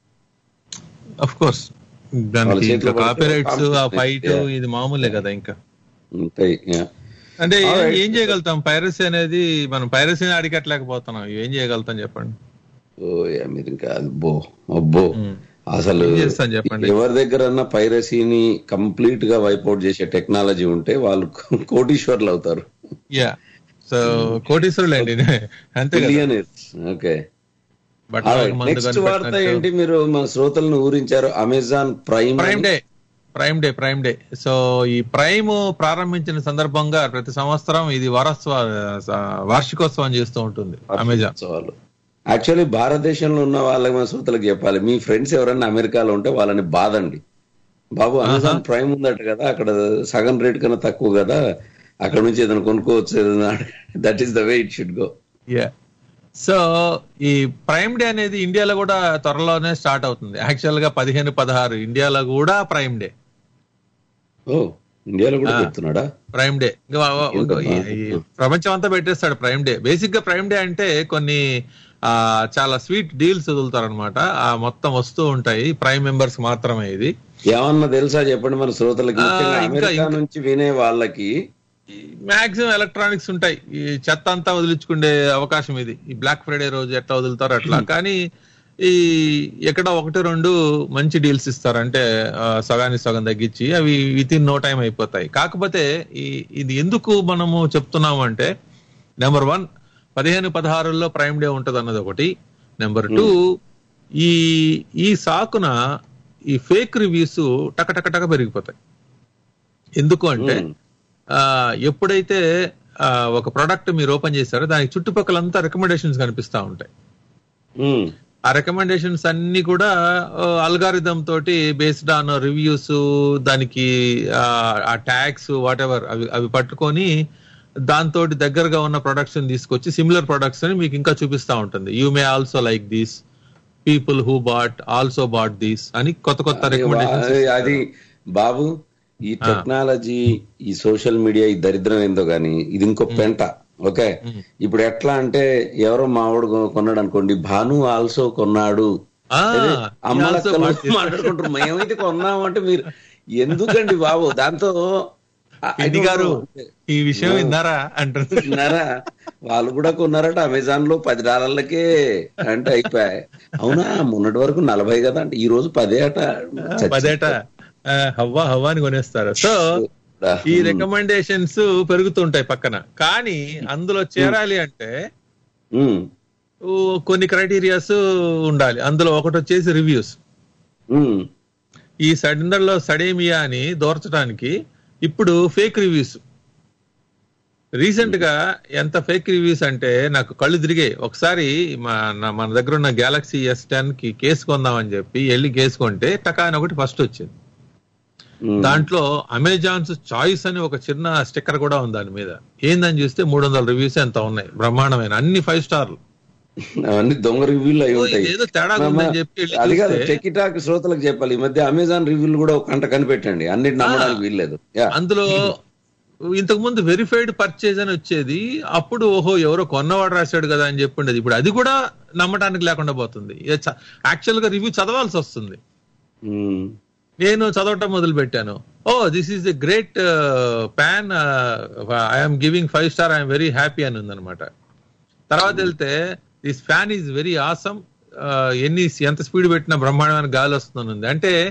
అఫ్ కోర్స్ వాళ్ళ దానికి చేతిలో పడితే కాపీ రైట్స్ ఆ competition. Fight Yeah. ఇది మామూలే కదా ఇంకా ఉంటాయి yeah. అంటే ఏం- Alright. ఏం చేయగలుగుతాం పైరసీ అనేది మనం పైరసీని అడిగట్లేకపోతున్నాం ఏం చేయగలుగుతాం చెప్పండి ఓ యా, మీరు ఇంకా అబ్బో అబ్బో అసలు ఏం చేస్తాం చెప్పండి. ఎవరి దగ్గరన్నా పైరసీని కంప్లీట్ గా వైపౌట్ చేసే టెక్నాలజీ ఉంటే వాళ్ళు కోటీశ్వర్లు అవుతారు యా సో కోటీశ్వరులేండి అంతే కదా బిలియనీర్స్ ఓకే బట్టలకు మందు నెక్స్ట్ వార్త కనిపెట్టినట్టు. ఏంటి మీరు మన శ్రోతలను ఊరించారు Amazon Prime Prime Day Prime Day Prime Day so ఈ ప్రైమ్ ప్రారంభించిన సందర్భంగా ప్రతి సంవత్సరం ఇది వారోత్సవ వార్షికోత్సవం చేస్తూ ఉంటుంది అమెజాన్ వాళ్ళు యాక్చువల్లీ భారతదేశంలో ఉన్న వాళ్ళకి మన శ్రోతలకు చెప్పాలి మీ ఫ్రెండ్స్ ఎవరైనా అమెరికాలో ఉంటే వాళ్ళని బాదండి బాబు అమెజాన్ ప్రైమ్ ఉందట కదా అక్కడ సగం రేట్ కన్నా తక్కువ కదా అక్కడ నుంచి ఏదైనా కొనుక్కోవచ్చు that is the way it should go yeah so ఈ ప్రైమ్ డే అనేది ఇండియాలో కూడా త్వరలోనే స్టార్ట్ అవుతుంది యాక్చువల్ గా పదిహేను పదహారు ఇండియాలో కూడా ప్రైమ్ డే ఓ ఇండియాలో కూడా ఆ. పెడుతున్నాడా ప్రైమ్ డే ఇంకా వా- వా- ఏంటబ్బా? ఈ- ఈ ప్రపంచం అంతా పెట్టేస్తాడు ప్రైమ్ డే బేసిక్ గా ప్రైమ్ డే అంటే కొన్ని ఆ చాలా స్వీట్ డీల్స్ వదులుతారు అనమాట ఆ మొత్తం వస్తూ ఉంటాయి ప్రైమ్ మెంబర్స్ మాత్రమే ఇది ఏమన్నా తెలుసా చెప్పండి మన శ్రోతలకి ఆ, ముఖ్యంగా ఇంకా- అమెరికా ఇంకా- నుంచి వినే వాళ్ళకి మాక్సిమం ఎలక్ట్రానిక్స్ ఉంటాయి ఈ చెత్త అంతా వదిలించుకునే అవకాశం ఇది ఈ బ్లాక్ ఫ్రైడే రోజు ఎట్లా వదులుతారో అట్లా కానీ ఈ ఎక్కడ ఒకటి రెండు మంచి డీల్స్ ఇస్తారు అంటే ఆ, సగానికి సగం తగ్గించి అవి విత్ ఇన్ నో టైం అయిపోతాయి కాకపోతే ఈ ఇది ఎందుకు మనము చెప్తున్నాము అంటే నెంబర్ వన్ పదిహేను పదహారుల్లో ప్రైమ్ డే ఉంటది అన్నది ఒకటి నెంబర్ టూ ఈ ఈ సాకున ఈ ఫేక్ రివ్యూస్ టక టక టక పెరిగిపోతాయి ఎందుకు అంటే ఆ, ఎప్పుడైతే ఆ, ఒక ప్రోడక్ట్ మీరు ఓపెన్ చేశారో దానికి చుట్టుపక్కలంతా రికమెండేషన్స్ కనిపిస్తా ఉంటాయి ఆ రికమెండేషన్స్ అన్ని కూడా అల్గారిథం తోటి బేస్డ్ ఆన్ రివ్యూస్ దానికి ఆ, ఆ ట్యాగ్స్ వాట్ ఎవర్ అవి అవి పట్టుకొని దాంతో దగ్గరగా ఉన్న ప్రొడక్ట్స్ తీసుకొచ్చి సిమిలర్ ప్రొడక్ట్స్ అని మీకు ఇంకా చూపిస్తా ఉంటుంది you may also like these people who bought also bought these అని కొత్త కొత్త అది రికమెండేషన్స్ వా- అది బాబు ఈ టెక్నాలజీ ఈ సోషల్ మీడియా ఈ దరిద్రం ఏందో గాని ఇది ఇంకో పెంట ఓకే ఇప్పుడు ఎట్లా అంటే ఎవరో మావాడు కొ- కొన్నాడు అనుకోండి భాను ఆల్సో కొన్నాడు ఆ, అదే he also అమ్మలక్కలు bought this. మాట్లాడుకుంటారు మేమైతే కొన్నాం అంటే మీరు ఎందుకండి బాబు దాంతో I- I రెడ్డి don't గారు know. ఈ విషయం విన్నారా అంటారు విన్నారా వాళ్ళు కూడా కొన్నారట అమెజాన్ లో పది డాలర్లకే అంటే అయిపోయాయి అవునా మొన్నటి వరకు నలభై కదా అంటే ఈ రోజు పదే అట పదేట ఆ, హవ్వా హవ్వా అని కొనేస్తారు సో ఈ రికమెండేషన్స్ పెరుగుతుంటాయి పక్కన కానీ అందులో చేరాలి అంటే ఉమ్, ఊ, కొన్ని క్రైటీరియాస్ ఉండాలి అందులో ఒకటి వచ్చేసి రివ్యూస్ ఉమ్, ఈ సందర్లో సడేమియా అని దోర్చడానికి ఇప్పుడు ఫేక్ రివ్యూస్ రీసెంట్ గా ఎంత ఫేక్ రివ్యూస్ అంటే నాకు కళ్ళు తిరిగాయి ఒకసారి మా నా- మన దగ్గర ఉన్న గ్యాలక్సీ ఎస్ టెన్ కి కేసు కొందామని చెప్పి వెళ్ళి కేసు కొంటే టకా అని ఒకటి ఫస్ట్ వచ్చింది ఉమ్. దాంట్లో అమెజాన్స్ చాయిస్ అని ఒక చిన్న స్టిక్కర్ కూడా ఉంది దాని మీద ఏందని చూస్తే మూడు వందల రివ్యూస్ ఎంత ఉన్నాయి బ్రహ్మాండమైన అన్ని ఫైవ్ స్టార్లు అవన్నీ దొంగ రివ్యూలు అయి ఓ, ఉంటాయి ఇదేదో తేడాగా ఉందని చెప్పి వెళ్ళి అది కాదు చూస్తే- టెకిటాక్ శ్రోతలకు చెప్పాలి ఈ మధ్య అమెజాన్ రివ్యూలు కూడా ఒక గంట కనిపెట్టండి అన్నిటి నమ్మడానికి వీల్లేదు యా అందులో ఇంతకు ముందు వెరిఫైడ్ పర్చేజ్ అని వచ్చేది అప్పుడు ఓహో ఎవరో కొన్నవాడు రాశాడు కదా అని చెప్పుండేది ఇప్పుడు అది కూడా నమ్మటానికి లేకుండా పోతుంది యాక్చువల్ గా రివ్యూ చదవాల్సి వస్తుంది ఉమ్, నేను చదవటం మొదలు పెట్టాను oh this is a great fan I'm giving five star I'm very happy అని ఉందన్నమాట తర్వాత వెళ్తే this fan is very awesome ఎన్ని ఎంత స్పీడ్ పెట్టినా బ్రహ్మాండమైన గాలి వస్తుందని ఉంది అంటే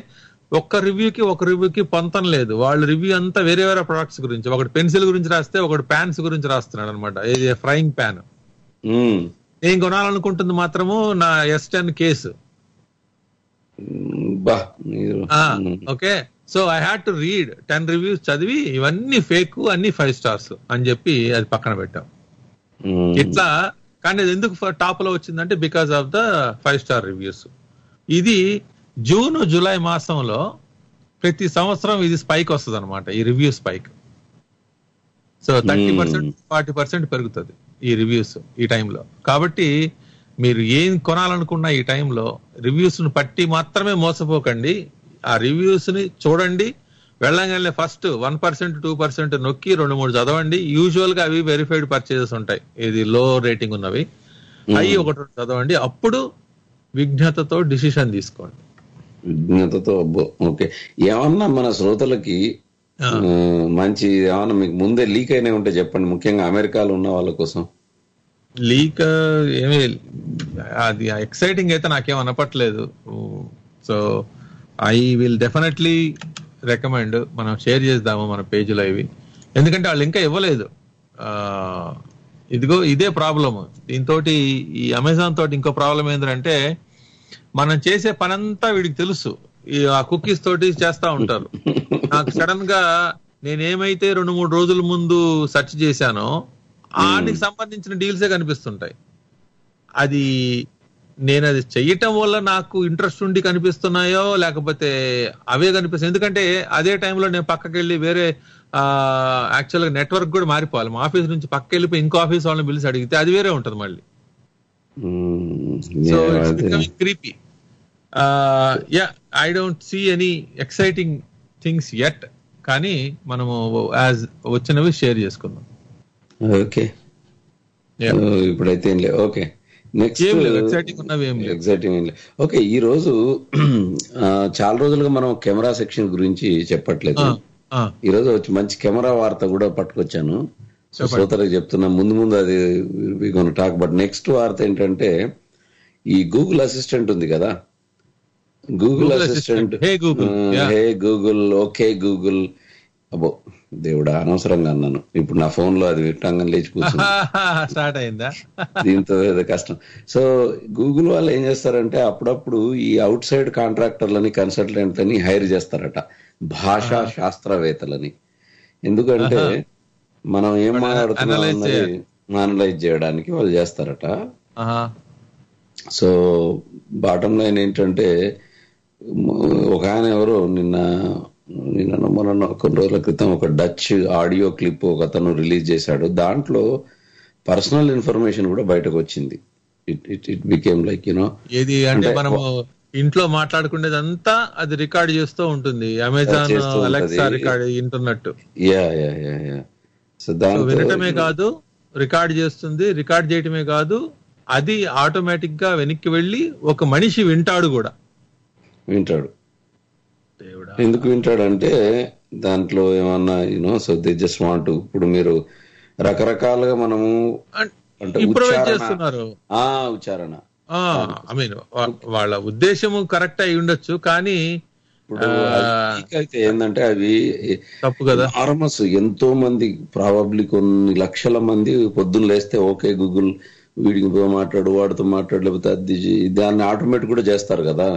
ఒక్క రివ్యూకి ఒక రివ్యూకి పొంతం లేదు వాళ్ళ రివ్యూ అంతా వేరే వేరే ప్రొడక్ట్స్ గురించి ఒకటి పెన్సిల్ గురించి రాస్తే ఒకటి ప్యాన్స్ గురించి రాస్తున్నాడు అనమాట ఇది ఫ్రైయింగ్ ప్యాన్ ఉమ్, నేను కొనాలనుకుంటుంది మాత్రము నా ఎస్ టెన్ కేసు ఉమ్, బా మీరు um, okay so I had to read ten reviews చదివి ఇవన్నీ ఫేక్ అన్ని ఫైవ్ స్టార్స్ అని చెప్పి అది పక్కన పెట్టాం ఉమ్, ఇట్లా కానీ అది ఎందుకు టాప్ లో వచ్చిందంటే because of the five star reviews ఇది జూన్ జూలై మాసంలో ప్రతి సంవత్సరం ఇది స్పైక్ వస్తుంది అనమాట ఈ review spike so thirty percent forty percent పెరుగుతుంది ఈ రివ్యూస్ ఈ టైంలో కాబట్టి మీరు ఏం కొనాలనుకున్నా ఈ టైంలో రివ్యూస్ ను పట్టి మాత్రమే మోసపోకండి ఆ రివ్యూస్ ని చూడండి వెళ్ళగానే first one percent two percent నొక్కి రెండు మూడు చదవండి యూజువల్ గా అవి వెరిఫైడ్ పర్చేజెస్ ఉంటాయి ఇది లో రేటింగ్ ఉన్నవి అవి ఒకటి రెండు చదవండి అప్పుడు విజ్ఞతతో డిసిషన్ తీసుకోండి విజ్ఞతతో అబ్బో ఓకే ఏమన్నా మన శ్రోతలకి ఆ, మంచి ఏమన్నా మీకు ముందే లీక్ అయినా ఉంటే చెప్పండి ముఖ్యంగా అమెరికాలో ఉన్న వాళ్ళ కోసం లీక్ ఏమీ అది ఎక్సైటింగ్ అయితే నాకేం అనపట్లేదు so I will definitely recommend మనం షేర్ చేద్దాము మన పేజీలో ఇవి ఎందుకంటే వాళ్ళు ఇంకా ఇవ్వలేదు ఆ, ఇదిగో ఇదే ప్రాబ్లమ్ దీంతో ఈ అమెజాన్ తోటి ఇంకో ప్రాబ్లం ఏంటంటే మనం చేసే పనంతా వీడికి తెలుసు ఈ ఆ కుకీస్ తోటి చేస్తా ఉంటారు నాకు సడన్ గా నేనేమైతే రెండు మూడు రోజుల ముందు సెర్చ్ చేశానో వాటికి సంబంధించిన డీల్సే కనిపిస్తుంటాయి అది నేను అది చెయ్యటం వల్ల నాకు ఇంట్రెస్ట్ ఉండి కనిపిస్తున్నాయో లేకపోతే అవే కనిపిస్తాయి ఎందుకంటే అదే టైంలో నేను పక్కకి వెళ్ళి వేరే యాక్చువల్ గా నెట్వర్క్ కూడా మారిపోవాలి మా ఆఫీస్ నుంచి పక్కకి వెళ్ళిపోయి ఇంకో ఆఫీస్ వాళ్ళని పిలిచి అడిగితే అది వేరే ఉంటది మళ్ళీ so it's becoming creepy yeah I don't see any exciting things at కానీ మనము యాజ్ వచ్చినవి షేర్ చేసుకుందాం ఓకే ఇప్పుడైతే ఏం లేదు ఓకే నెక్స్ట్ ఏం లేదు, exciting ఉన్నవి ఏం లేవు. ఎగ్జైటింగ్ ఏం లేదు ఓకే ఈ రోజు ఆ, చాలా రోజులుగా మనం కెమెరా సెక్షన్ గురించి చెప్పట్లేదు ఆ, ఈ రోజు వచ్చి మంచి కెమెరా వార్త కూడా పట్టుకొచ్చాను సో శ్రోతలకు చెప్తున్నా ముందు ముందు అది టాక్ బట్ నెక్స్ట్ వార్త ఏంటంటే ఈ గూగుల్ అసిస్టెంట్ ఉంది కదా Google Google assistant Assistant. Hey Google. Yeah. Hey Google okay Google అబ్బో దేవుడా అనవసరంగా అన్నాను ఇప్పుడు నా ఫోన్ లో అది విట్టంగా లేచి కూర్చుంది స్టార్ట్ అయిందా దీంతో ఏదో కష్టం సో గూగుల్ వాళ్ళు ఏం చేస్తారంటే అప్పుడప్పుడు ఈ అవుట్ సైడ్ కాంట్రాక్టర్లని కన్సల్టెంట్లని హైర్ చేస్తారట భాషా శాస్త్రవేత్తలని ఎందుకంటే మనం ఏం మాట్లాడుతున్నాం analyze అన్నది అనలైజ్ చేయడానికి వాళ్ళు చేస్తారట ఆహా. సో బాటం లైన్ ఏంటంటే మ- ఒక ఆయన ఎవరో నిన్న నిన్న మొన్న కొన్ని రోజుల క్రితం ఒక డచ్ ఆడియో క్లిప్ ఒక అతను రిలీజ్ చేశాడు దాంట్లో పర్సనల్ ఇన్ఫర్మేషన్ కూడా బయటకు వచ్చింది it it it became like you know ఏది అంటే అంటే మనము ఇంట్లో మాట్లాడుకునేదంతా అది రికార్డ్ చేస్తూ ఉంటుంది అమెజాన్ చేస్తూ ఉంటది. అలెక్సా రికార్డ్ వింటున్నట్టు yeah yeah yeah yeah so so దాంతో వినటమే కాదు రికార్డ్ చేస్తుంది రికార్డ్ చేయటమే కాదు అది ఆటోమేటిక్ గా వెనక్కి వెళ్ళి ఒక మనిషి వింటాడు కూడా వింటాడు దేవుడా ఎందుకు వింటాడంటే దాంట్లో ఏమన్నా you know so they just want ఇప్పుడు మీరు రకరకాలుగా మనము అంటే ఇంప్రూవైజ్ ఉచ్చారణ చేస్తున్నారు ఆ ఉచ్చారణ ఐ మీన్ వాళ్ళ ఉద్దేశము కరెక్ట్ అయి ఉండొచ్చు కానీ ఇప్పుడు ఆ, అది leak అయితే ఏంటంటే అవి తప్పు కదా ఆర్మస్ ఎంతో మంది ప్రాబబ్లీ కొన్ని లక్షల మంది పొద్దున్న లేస్తే ఓకే గూగుల్ వీడికి తో మాట్లాడు వాడితో మాట్లాడు లేకపోతే అది చెయ్. దాన్ని ఆటోమేటిక్ కూడా చేస్తారు కదా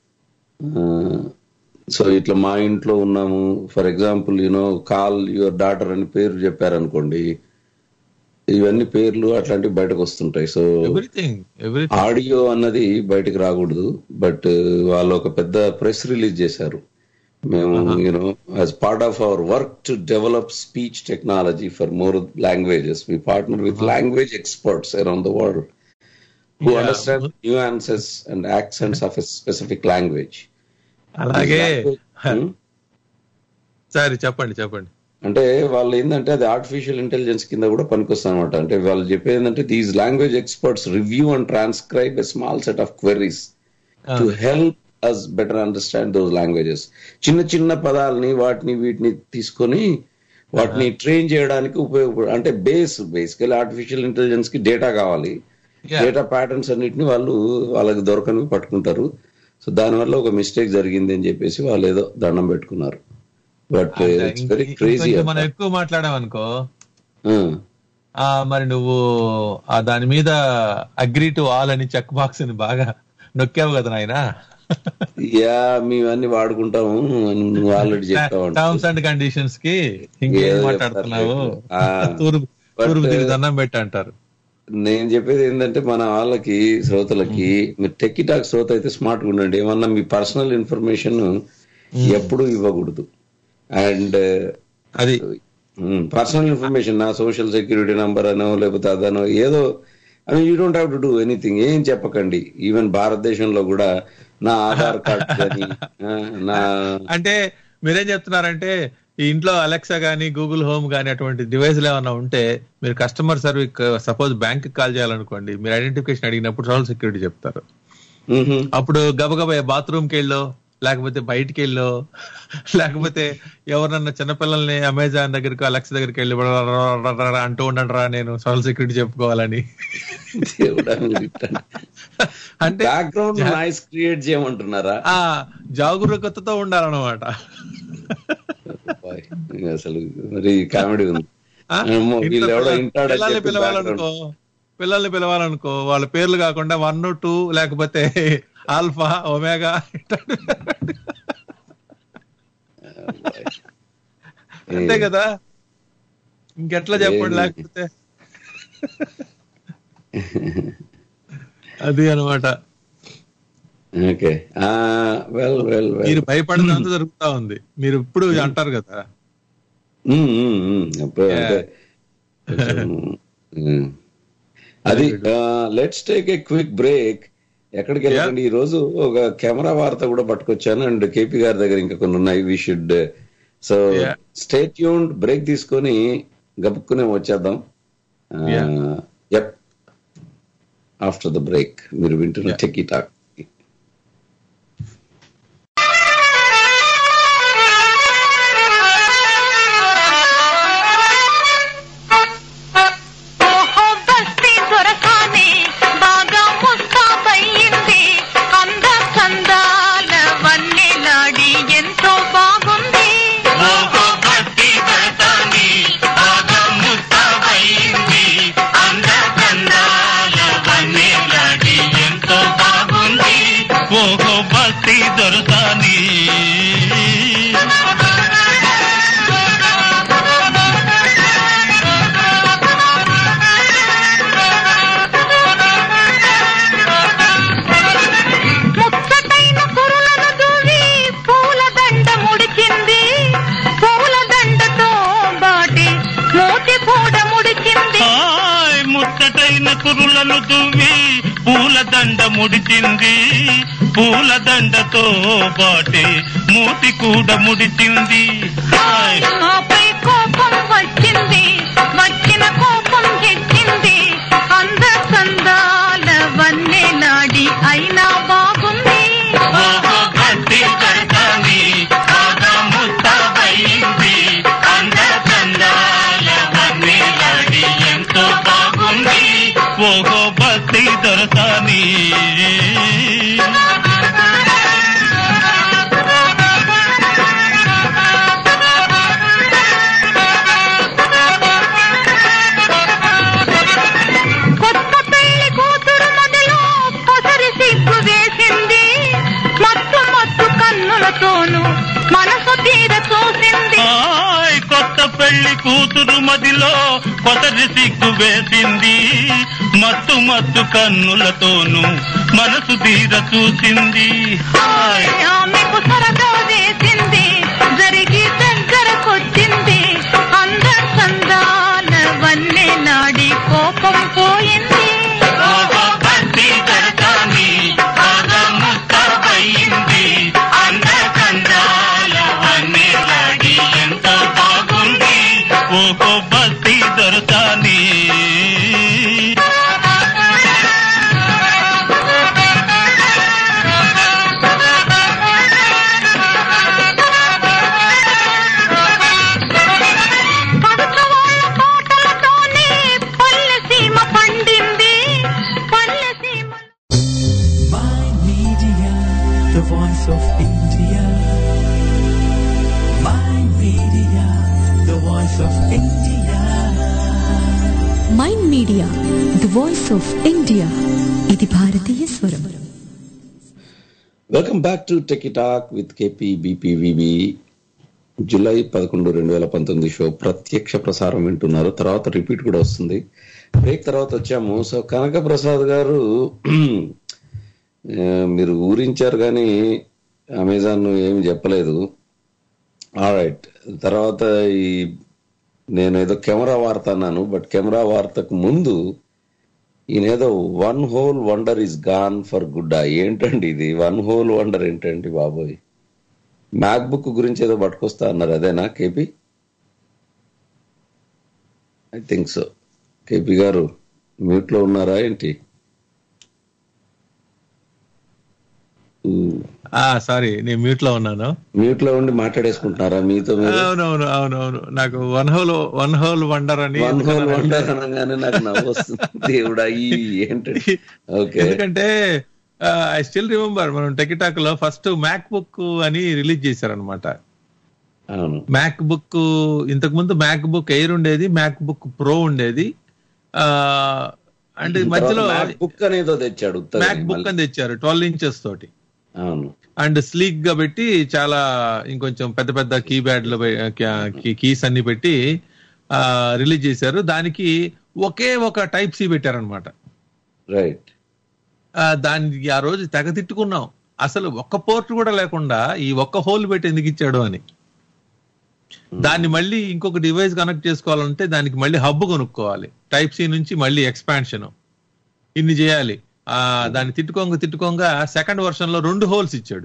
సో ఇట్లా మా ఇంట్లో ఉన్నాము for example you know call your daughter అని పేరు చెప్పారనుకోండి ఇవన్నీ పేర్లు అట్లాంటివి బయటకు వస్తుంటాయి సో ఎవ్రీథింగ్ ఎవ్రీథింగ్ ఆడియో అన్నది బయటకు రాకూడదు బట్ వాళ్ళు ఒక పెద్ద ప్రెస్ రిలీజ్ చేశారు మేము you know as part of our work to develop speech technology for more languages we partner with language experts around the world who Yeah. Understand nuances and accents of a specific language అలాగే సరే చెప్పండి చెప్పండి అంటే వాళ్ళు ఏంటంటే అది artificial intelligence కింద కూడా పనికొస్తుంది అనమాట అంటే వాళ్ళు చెప్పేది ఏంటంటే these language experts review and transcribe a small set of queries to help us better understand those languages చిన్న చిన్న పదాలని వాటిని వీటిని తీసుకొని వాటిని ట్రైన్ చేయడానికి ఉపయోగపడ అంటే బేస్ బేసికల్ ఆర్టిఫిషియల్ ఇంటెలిజెన్స్ కి డేటా కావాలి Yeah. డేటా ప్యాటర్న్స్ అన్నిటిని వాళ్ళు వాళ్ళకి దొరకనివి పట్టుకుంటారు సో దానివల్ల ఒక మిస్టేక్ జరిగింది అని చెప్పేసి వాళ్ళు ఏదో దండం పెట్టుకున్నారు బట్ ఇట్స్ వెరీ క్రేజీ ఇంకొంచెం మనం ఎక్కువ మాట్లాడామనుకో ఆ మరి నువ్వు ఆ దాని మీద అగ్రి టు ఆల్ అని చెక్ బాక్స్ అని బాగా నొక్కావు కదా నాయన యా మేమన్నీ వాడుకుంటాము అని నువ్వు ఆల్రెడీ చెప్పావు టర్మ్స్ అండ్ కండిషన్స్ కి ఇంకేం ఏదో మాట్లాడుతున్నావు చెప్తారు. ఆ. తూర్పు But, తూర్పు తిరిగి దండం పెట్టి అంటారు నేను చెప్పేది ఏంటంటే మన వాళ్ళకి శ్రోతలకి మీరు టెక్కి టాక్ శ్రోత అయితే స్మార్ట్ గా ఉండండి ఏమన్నా మీ పర్సనల్ ఇన్ఫర్మేషన్ ఎప్పుడు ఇవ్వకూడదు అండ్ అది పర్సనల్ ఇన్ఫర్మేషన్ నా సోషల్ సెక్యూరిటీ నంబర్ అనో లేకపోతే అదనో ఏదో I mean you don't have to do anything ఏం చెప్పకండి ఈవెన్ భారతదేశంలో కూడా నా ఆధార్ కార్డ్ కానీ ఆ, నా అంటే మీరేం చెప్తున్నారంటే ఈ ఇంట్లో అలెక్సా గానీ గూగుల్ హోమ్ గానీ అటువంటి డివైస్లు ఏమైనా ఉంటే మీరు customer service suppose bank call చేయాలనుకోండి మీరు ఐడెంటిఫికేషన్ అడిగినప్పుడు సోషల్ సెక్యూరిటీ చెప్తారు అప్పుడు గబగబా బాత్రూమ్ కి వెళ్ళో లేకపోతే బయటికి వెళ్ళో లేకపోతే ఎవరన్నా చిన్నపిల్లల్ని అమెజాన్ దగ్గరికి అలెక్స్ దగ్గరికి వెళ్ళి అంటూ ఉండండి రా నేను సోషల్ సెక్యూరిటీ చెప్పుకోవాలని దేవుడా మీరు ఇట్లా. అంటే బ్యాక్గ్రౌండ్ నాయిస్ క్రియేట్ చేయమంటున్నారా ఆ జాగరూకతతో ఉండాలన్నమాట బాయ్. అసలు మరి కామెడీ ఉంది ఆ? ఏమో ఇంట్లో వీళ్ళు ఎవడో పిల్ల- ఇంటాడని పిల్లల్ని చెప్పి పిలవాలనుకో పిల్లల్ని పిలవాలనుకో వాళ్ళ పేర్లు కాకుండా వన్ టూ లేకపోతే ఆల్ఫా ఒమేగా అంతే కదా ఇంకెట్లా చెప్పండి లేకపోతే అది అనమాట ఓకే వెల్ వెల్ వెల్ మీరు భయపడినంత జరుగుతా ఉంది మీరు ఇప్పుడు అంటారు కదా అది let's take a quick break ఎక్కడికి వెళ్ళకండి ఈ రోజు ఒక కెమెరా వార్త కూడా పట్టుకొచ్చాను అండ్ కేపీ గారి దగ్గర ఇంకా కొన్ని ఉన్నాయి we should so Yeah. Stay యూన్ బ్రేక్ తీసుకొని గబుక్కునే వచ్చేద్దాం ఎప్ ఆఫ్టర్ ద బ్రేక్ మీరు వింటున్న టెక్కీ టాక్ ఓహో బస్తీ దొరకానే బాగా ముస్తాబయ్యింది అంద చందాల వన్నెలాడి ఎంతో బాగుంది ఓహో బస్తీ దొరకానే బాగా ముస్తాబయ్యింది అంద చందాల వన్నెలాడి ఎంతో బాగుంది ఓహో బస్తీ దొరసాని ముచ్చటైన కురులను దూవి పూలదండ ముడిచింది పూలదండతో బాటి మూతి కూడా ముడిచింది హాయ్ ముచ్చటైన కురులను దువ్వి పూలదండ ముడిచింది పూలదండతో బాటి మూతి కూడా ముడిచింది హాయ్ నాపై కోపం వచ్చింది వచ్చిన కోపం తెచ్చింది అంద సందాల వన్నె నాడి అయినా బాగుంది ఓహో బస్తీ దొరసాని బాగా ముస్తాబయింది అంద చందాల వన్నెలాడి ఎంతో బాగుంది ఓహో బస్తీ దొరసాని కొత్త పెళ్లి కూతురు మొదలు పొసరి సిగ్గు వేసింది మత్తు మత్తు కన్నులతోనూ మనసు తీర చూసింది హాయ్ కొత్త పెళ్లి కూతురు మదిలో కొసరి సిగ్గు వేసింది మత్తు మత్తు కన్నులతోనూ మనసు తీర చూసింది హాయ్ ఆమెకు సరదా వేసింది జరిగి దగ్గరకొచ్చింది అంద సందాల వన్నె నాడి కోపం పోయింది ఓహో బస్తీ దొరకాని బాగా ముస్తాబయింది అంద కందాల వన్నెలాడి ఎంతో బాగుంది ఓహో బస్తీ దొరకాని పడుచు వాళ్ళ తోటలతోనే పల్లె సీమ పండింది పల్లె సీమ My Media, the media the voice of India ఇది భారతీయ స్వరం welcome back to tech talk with KP బీపీవీబీ జూలై పదకొండు రెండు వేల పంతొమ్మిది షో ప్రత్యక్ష ప్రసారం వింటున్నారు తర్వాత రిపీట్ కూడా వస్తుంది బ్రేక్ తర్వాత వచ్చాము సో కనక ప్రసాద్ గారు ఆ, మీరు ఊరించారు కానీ అమెజాన్ ఏమి చెప్పలేదు రైట్ తర్వాత ఈ నేను ఏదో కెమెరా వార్త అన్నాను బట్ కెమెరా వార్తకు ముందు ఈయనేదో one whole wonder is gone for good ఏంటండి ఇది వన్ హోల్ వండర్ ఏంటండి బాబోయ్ మ్యాక్ బుక్ గురించి ఏదో పట్టుకొస్తా అన్నారు అదేనా KP I think so KP గారు మ్యూట్ లో ఉన్నారా ఏంటి ఆ సారీ నేను మ్యూట్ లో ఉన్నాను మ్యూట్ లో ఉండి మాట్లాడేసుకుంటున్నారా మీతో మీరు అవునవును అవునవును నాకు one whole one whole wonder అని వన్ హోల్ ఎందుకన్నానంటే- వండర్ అనగానే నాకు నవ్వు వస్తుంది దేవుడా ఈ ఏంటండి ఓకే ఎందుకంటే ఐ స్టిల్ రిమెంబర్ మనం టెకిటాక్ లో ఫస్ట్ మ్యాక్ బుక్ అని రిలీజ్ చేశారనమాట అవును మ్యాక్ బుక్ ఇంతకు ముందు మ్యాక్ బుక్ ఎయిర్ ఉండేది మ్యాక్ బుక్ ప్రో ఉండేది ఆ అండ్ మధ్యలో మ్యాక్ బుక్ అనేదో తెచ్చాడు ఉత్తగానే మ్యాక్ బుక్ మళ్ళీ. అని తెచ్చారు ట్వెల్వ్ ఇంచెస్ తోటి అవును అండ్ స్లీక్ గా పెట్టి చాలా ఇంకొంచెం పెద్ద పెద్ద కీప్యాడ్ లో కీస్ అన్ని పెట్టి రిలీజ్ చేశారు దానికి ఒకే ఒక టైప్ సి పెట్టారనమాట రైట్ దానికి ఆ రోజు తెగ తిట్టుకున్నాం అసలు ఒక్క పోర్ట్ కూడా లేకుండా ఈ ఒక్క హోల్ పెట్టి ఎందుకు ఇచ్చాడు అని దాన్ని మళ్ళీ ఇంకొక డివైస్ కనెక్ట్ చేసుకోవాలంటే దానికి మళ్ళీ హబ్ కొనుక్కోవాలి టైప్ సి నుంచి మళ్ళీ ఎక్స్పాన్షన్ ఇన్ని చేయాలి ఆ దాన్ని తిట్టుకోంగ తిట్టుకోంగ సెకండ్ వర్షన్ లో రెండు హోల్స్ ఇచ్చాడు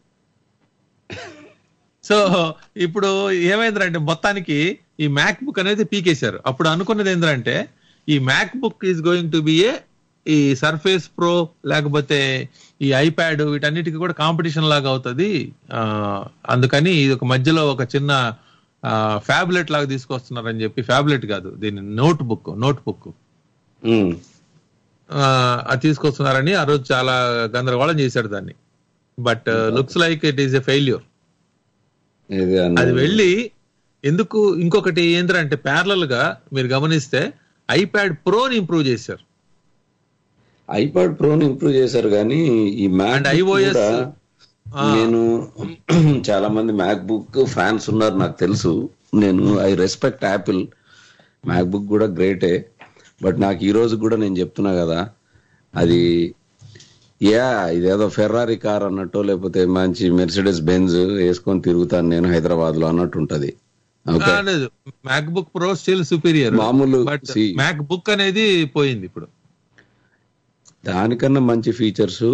సో ఇప్పుడు ఏమైందంటే మొత్తానికి ఈ మ్యాక్ బుక్ అనేది పీకేశారు అప్పుడు అనుకున్నది ఏంటంటే ఈ MacBook is going to be a ఈ సర్ఫేస్ ప్రో లేకపోతే ఈ ఐప్యాడ్ వీటన్నిటికీ కూడా కాంపిటీషన్ లాగా అవుతుంది ఆ, అందుకని ఇది ఒక మధ్యలో ఒక చిన్న ఫ్యాబ్లెట్ లాగా తీసుకొస్తున్నారని చెప్పి ఫ్యాబ్లెట్ కాదు దీని notebook notebook um. అది తీసుకొస్తున్నారని ఆ రోజు చాలా గందరగోళం చేశాడు దాన్ని but looks like it is a failure ఇది అన్న- అది వెళ్ళి ఎందుకు ఇంకొకటి ఏంటంటే ప్యారలల్ గా మీరు గమనిస్తే ఐప్యాడ్ ప్రోని ఇంప్రూవ్ చేశారు ఐపాడ్ ప్రోని ఇంప్రూవ్ చేశారు కానీ ఈ మ్యాక్ And iOS, నేను చాలా మంది మ్యాక్ బుక్ ఫ్యాన్స్ ఉన్నారు నాకు తెలుసు నేను I respect Apple MacBook కూడా గ్రేటే బట్ నాకు ఈ రోజు కూడా నేను చెప్తున్నా కదా అది యా ఇదేదో ఫెర్రారీ కార్ అన్నట్టు లేకపోతే మంచి మెర్సిడెస్ బెంజ్ వేసుకొని తిరుగుతాను నేను హైదరాబాద్ లో అన్నట్టు ఉంటది ఓకే ఆ, లేదు MacBook Pro still superior మామూలు బట్ see. మ్యాక్ బుక్ అనేది పోయింది ఇప్పుడు దానికన్నా మంచి ఫీచర్స్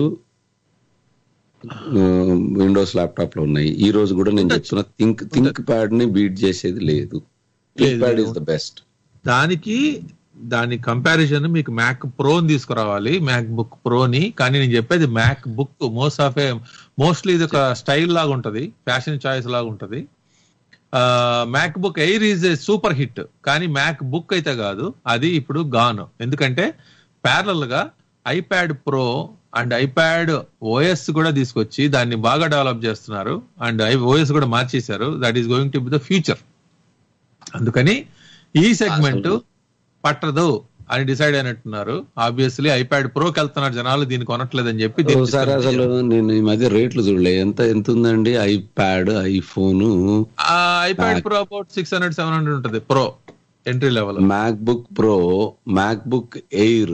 విండోస్ ల్యాప్టాప్ లో ఉన్నాయి ఈ రోజు కూడా నేను చెప్తున్నా థింక్ థింక్ ప్యాడ్ ని బీట్ చేసేది లేదు ThinkPad is the best దానికి దాని కంపారిజన్ మీకు మ్యాక్ ప్రోని తీసుకురావాలి మ్యాక్ బుక్ ప్రోని కానీ నేను చెప్పేది MacBook most of a mostly ఇది ఒక స్టైల్ లాగా ఉంటది ఫ్యాషన్ చాయిస్ లాగా ఉంటది MacBook Air is a super hit కానీ మ్యాక్ బుక్ అయితే కాదు అది ఇప్పుడు గాను ఎందుకంటే ప్యారల్ గా iPad Pro and iPad OS కూడా తీసుకొచ్చి దాన్ని బాగా డెవలప్ చేస్తున్నారు అండ్ ఓఎస్ కూడా మార్చేశారు that is going to be the future అందుకని ఈ సెగ్మెంట్ పట్టదు అని డిసైడ్ అయినట్టున్నారు ఆబ్వియస్లీ ఐప్యాడ్ ప్రోకి వెళ్తున్నారు జనాలు దీన్ని కొనట్లేదని చెప్పి దీన్ని ఒకసారి అసలు నేను ఈ మధ్య రేట్లు చూడలే ఎంత ఎంత ఉందండి ఐప్యాడ్ ఐఫోన్ ఆ iPad Pro about six hundred seven hundred ఉంటుంది Pro entry level MacBook Pro MacBook Air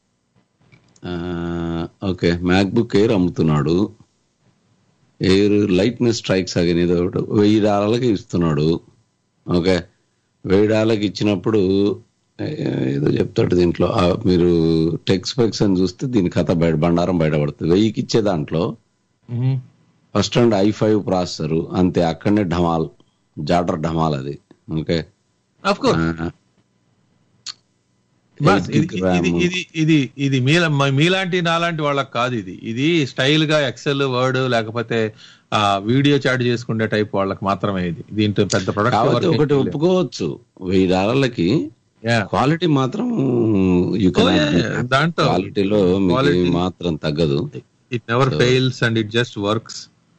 okay MacBook Air అమ్ముతున్నాడు ఎయిర్ లైట్నెస్ స్ట్రైక్స్ అగని ఏదో ఒకటి వెయ్యి డాలర్లకి ఇస్తున్నాడు ఓకే వెయ్యి డాలర్లకి ఇచ్చినప్పుడు ఏ- ఏదో చెప్తాడు దీంట్లో ఆ, మీరు టెక్స్ స్పెక్స్ అని చూస్తే దీని కథ బయట బండారం బయటపడుతుంది వెయ్యికి ఇచ్చే దాంట్లో first and i five processor అంతే అక్కడనే ఢమాల్ జాటర్ ఢమాల్ అది ఓకే అఫ్ కోర్స్ ఆ, బస్ ఇది 8 gig RAM. ఇది ఇది ఇది ఇది మీల మీలాంటి నాలాంటి వాళ్ళకి కాదు ఇది ఇది స్టైల్ గా ఎక్సెల్ వర్డ్ లేకపోతే ఆ వీడియో చాట్ చేసుకునే టైప్ వాళ్ళకి మాత్రమే ఇది దీంట్లో పెద్ద కాబట్టి ఒకటి ప్రొడక్ట్ ఒప్పుకోవచ్చు వెయ్యి డాలర్లకి క్వాలిటీ మాత్రం యూ Oh, yeah. దాంట్లో క్వాలిటీలో మీకు quality- మాత్రం తగ్గదు it never So- fails and it just works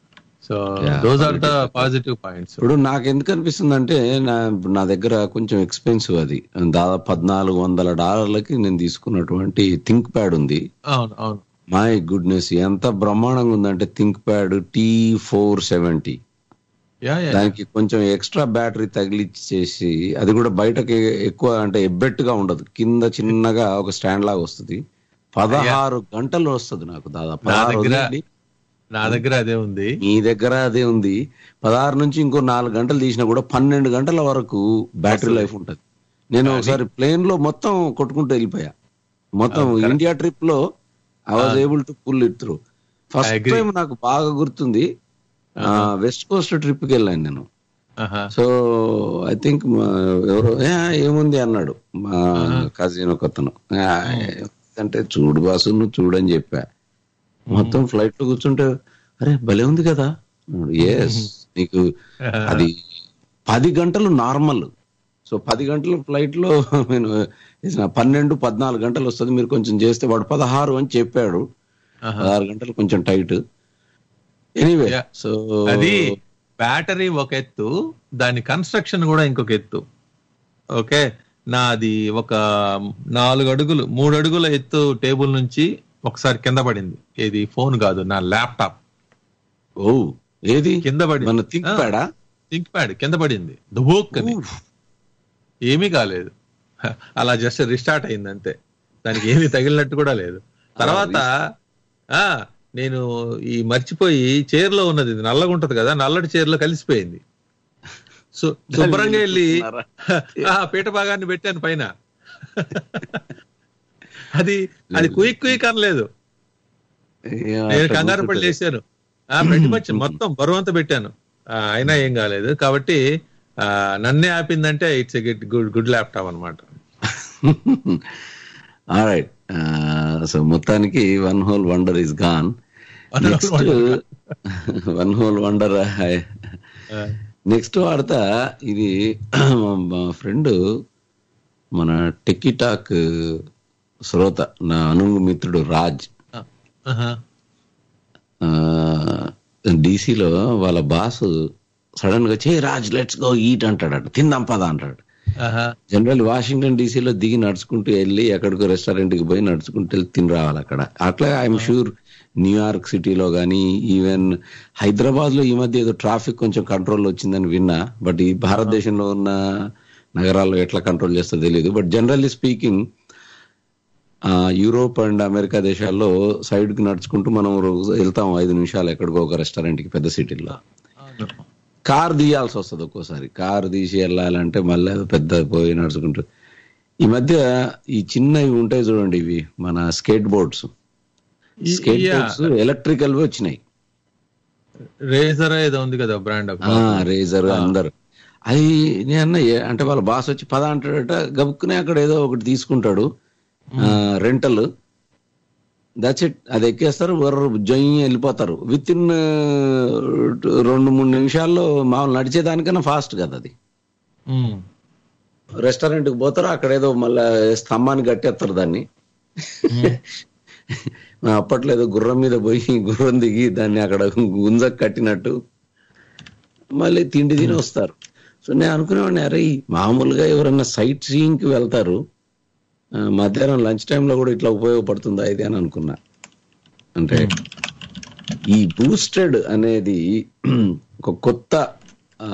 so those are the positive points ఇప్పుడు నాకు ఎందుకు అనిపిస్తుంది అంటే నా నా దగ్గర కొంచెం ఎక్స్పెన్సివ్ అది దాదాపు పద్నాలుగు వందల డాలర్లకి నేను తీసుకున్నటువంటి థింక్ ప్యాడ్ ఉంది అవును అవును మై గుడ్నెస్ ఎంత బ్రహ్మాండంగా ఉందంటే ThinkPad T four seventy yeah yeah దానికి కొంచెం ఎక్స్ట్రా బ్యాటరీ తగిలిచ్చేసి అది కూడా బయటకి ఎక్కువ అంటే ఎబ్బెట్టుగా ఉండదు కింద చిన్నగా ఒక స్టాండ్ లాగా వస్తుంది పదహారు గంటలు వస్తుంది నాకు దాదాపు నా పదహారు దగ్గర వదిలేయండి. నా దగ్గర అదే ఉంది మీ దగ్గర అదే ఉంది పదహారు నుంచి ఇంకో నాలుగు గంటలు తీసినా కూడా పన్నెండు గంటల వరకు బ్యాటరీ లైఫ్ ఉంటది నేను ఒకసారి ప్లేన్ లో మొత్తం కొట్టుకుంటూ వెళ్ళిపోయా మొత్తం ఇండియా ట్రిప్ లో I was able to pull it through first agree. Time నాకు బాగా గుర్తుంది వెస్ట్ కోస్ట్ ట్రిప్ కి వెళ్ళాను నేను ఆహా. సో ఐ థింక్ ఎవరో "ఏ, ఏముంది అన్నాడు మా కజిన్ ఒకతను "ఆ, అంటే చూడు బాసు నువ్వు చూడని చెప్పా మొత్తం ఫ్లైట్ లో కూర్చుంటే అరే భలే ఉంది కదా ఎస్ నీకు అది పది గంటలు నార్మల్ సో పది గంటల ఫ్లైట్ లో నేను వేసిన పన్నెండు పద్నాలుగు గంటలు వస్తుంది మీరు కొంచెం చేస్తే వాడు పదహారు అని చెప్పాడు పదహారు గంటలు కొంచెం టైట్ ఎనీవే Yeah. సో అది బ్యాటరీ ఒక ఎత్తు దాని కన్స్ట్రక్షన్ కూడా ఇంకొక ఎత్తు ఓకే నాది ఒక నాలుగు అడుగులు మూడు అడుగుల ఎత్తు టేబుల్ నుంచి ఒకసారి కింద పడింది ఏది ఫోన్ కాదు నా ల్యాప్టాప్ ఓ ఏది కింద పడి మన థింక్ ప్యాడా థింక్ ప్యాడ్ కింద పడింది దుబోక్ అని ఏమీ కాలేదు అలా జస్ట్ రిస్టార్ట్ అయింది అంతే దానికి ఏమీ తగిలినట్టు కూడా లేదు తర్వాత ఆ నేను ఈ మర్చిపోయి చైర్ లో ఉన్నది ఇది నల్లగా ఉంటది కదా నల్లటి చైర్ లో కలిసిపోయింది సో శుభ్రంగా వెళ్ళి ఆ పీట భాగాన్ని పెట్టాను పైన అది అది కుయిక్ కుయిక్ అనలేదు నేను కంగారు పడి లేచాను ఆ పెట్టి మచ్చి మొత్తం బరువు అంతా పెట్టాను ఆ, అయినా ఏం కాలేదు కాబట్టి ఆ, నన్నే ఆపిందంటే it's good good good laptop అనమాట రైట్ సో మొత్తానికి one whole wonder is gone One whole next one whole wonder next వాడతా ఇది మా ఫ్రెండ్ మన టెక్కీ టాక్ శ్రోత నా అనుంగు మిత్రుడు రాజ్ డీసీలో వాళ్ళ బాస్ సడన్ గా చే రాజ్ లెట్స్ గో ఈట్ అంటాడట తిందాం పద అంటాడు జనరల్ వాషింగ్టన్ డీసీలో దిగి నడుచుకుంటూ వెళ్ళి ఎక్కడికో రెస్టారెంట్ కి పోయి నడుచుకుంటూ వెళ్ళి తిని రావాలి అక్కడ అట్లా ఐఎమ్ షూర్ న్యూయార్క్ సిటీలో కానీ ఈవెన్ హైదరాబాద్ లో ఈ మధ్య ఏదో ట్రాఫిక్ కొంచెం కంట్రోల్ వచ్చిందని విన్నా బట్ ఈ భారతదేశంలో ఉన్న నగరాల్లో ఎట్లా కంట్రోల్ చేస్తుందో తెలియదు but generally speaking Europe and America దేశాల్లో సైడ్ కి నడుచుకుంటూ మనం రోజు వెళ్తాం ఐదు నిమిషాలు ఎక్కడికో ఒక రెస్టారెంట్ కి పెద్ద సిటీల్లో కార్ తీయాల్సి వస్తుంది ఒక్కోసారి కార్ తీసి వెళ్ళాలంటే మళ్ళీ ఏదో పెద్ద పోయి నడుచుకుంటూ ఈ మధ్య ఈ చిన్నవి ఉంటాయి చూడండి ఇవి మన skateboards skateboards electrical వచ్చినాయి రేజర్ ఏదో ఉంది కదా బ్రాండ్ రేజర్ అందరు అది నేను అంటే వాళ్ళ బాస్ వచ్చి పద అంటాడట గబుక్కునే అక్కడ ఏదో ఒకటి తీసుకుంటాడు రెంటల్ దట్స్ ఇట్ అది ఎక్కేస్తారు వర్ర జొయ్యి వెళ్ళిపోతారు విత్ ఇన్ రెండు మూడు నిమిషాల్లో మామూలు నడిచేదానికన్నా ఫాస్ట్ కదా అది రెస్టారెంట్ కి పోతారు అక్కడ ఏదో మళ్ళా స్తంభాన్ని కట్టేస్తారు దాన్ని మా అప్పట్లో ఏదో గుర్రం మీద పోయి గుర్రం దిగి దాన్ని అక్కడ గుంజ కట్టినట్టు మళ్ళీ తిండి తిని వస్తారు సో నేను అనుకునేవాడిని అరే ఈ మామూలుగా ఎవరన్నా సైట్ సీయింగ్ కి వెళ్తారు ఆ, మధ్యాహ్నం లంచ్ టైంలో కూడా ఇట్లా ఉపయోగపడుతుందా ఇది అని అనుకున్నా అంటే ఈ బూస్టెడ్ అనేది ఒక కొత్త ఆ,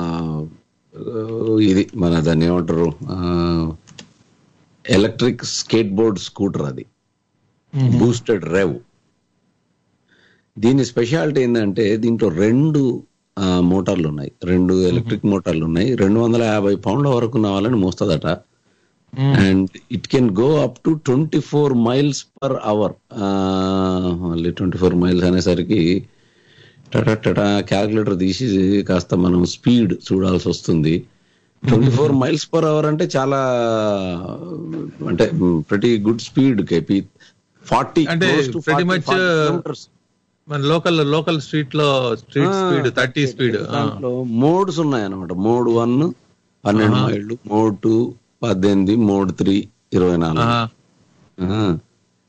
ఇది మన దాన్ని ఏమంటారు ఎలక్ట్రిక్ స్కేట్ బోర్డ్ స్కూటర్ అది బూస్టెడ్ రెవ్ దీని స్పెషాలిటీ ఏంటంటే దీంట్లో రెండు ఆ, మోటార్లు ఉన్నాయి రెండు ఎలక్ట్రిక్ మోటార్లు ఉన్నాయి రెండు వందల యాభై పౌండ్ల వరకు ఉన్న వాళ్ళని మోస్తుందట and it can go up to twenty four miles per hour మళ్ళీ ట్వంటీ ఫోర్ మైల్స్ అనేసరికి టటా టటా క్యాల్కులేటర్ తీసి కాస్త మనం స్పీడ్ చూడాల్సి వస్తుంది twenty four miles per hour అంటే చాలా అంటే ప్రతి గుడ్ స్పీడ్ కేపీ ఫార్టీ అంటే pretty much, మన లోకల్ లోకల్ స్ట్రీట్ లో స్ట్రీట్ స్పీడ్ థర్టీ స్పీడ్ దాంట్లో మోడ్స్ ఉన్నాయి అనమాట మోడ్ వన్ పన్నెండు మైళ్ళు మోడ్ టూ పద్దెనిమిది మోడ్ త్రీ ఇరవై నాలుగు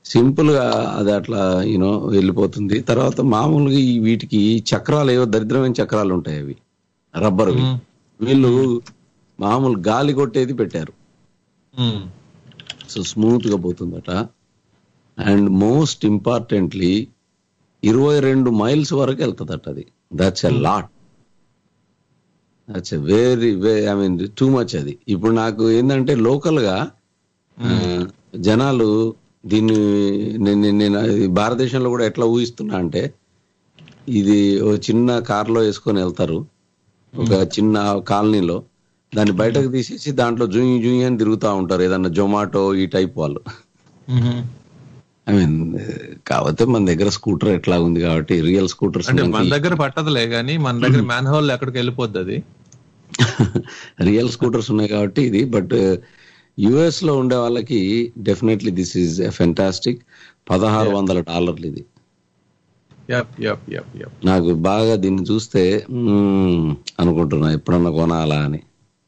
సింపుల్ గా అది అట్లా యూనో వెళ్ళిపోతుంది తర్వాత మామూలుగా ఈ వీటికి చక్రాలు ఏవో దరిద్రమైన చక్రాలు ఉంటాయి అవి రబ్బర్ వీళ్ళు మామూలు గాలి కొట్టేది పెట్టారు మ్మ్. సో స్మూత్ గా పోతుందట అండ్ మోస్ట్ ఇంపార్టెంట్లీ ఇరవై రెండు మైల్స్ వరకు వెళ్తుందట అది that's a lot that's a very I mean too much అది ఇప్పుడు నాకు ఏంటంటే లోకల్ గా ఆ, జనాలు దీన్ని నేను నేను- నేను ఇది భారతదేశంలో కూడా ఎట్లా ఊహిస్తున్నా అంటే ఇది ఓ చిన్న కార్లో వేసుకొని వెళ్తారు ఒక చిన్న కాలనీలో దాన్ని బయటకు తీసేసి దాంట్లో జూయి జూయి అని తిరుగుతూ ఉంటారు ఏదన్నా జొమాటో ఈ టైప్ వాళ్ళు మ్మ్. ఐ మీన్ కాకపోతే మన దగ్గర స్కూటర్ ఎట్లా ఉంది కాబట్టి రియల్ స్కూటర్స్ అంటే మన దగ్గర పట్టదులే కానీ మన దగ్గర మ్యాన్ హోల్ ఎక్కడికి వెళ్ళిపోద్ది అది రియల్ స్కూటర్స్ ఉన్నాయి కాబట్టి ఇది బట్ యుఎస్ లో ఉండే వాళ్ళకి డెఫినెట్లీ దిస్ ఈజ్ ఫెంటాస్టిక్ పదహారు వందల డాలర్లు ఇది యప్ యప్ యప్ యప్ నాకు బాగా దీన్ని చూస్తే మ్మ్, అనుకుంటున్నా ఎప్పుడన్నా కొనాలా అని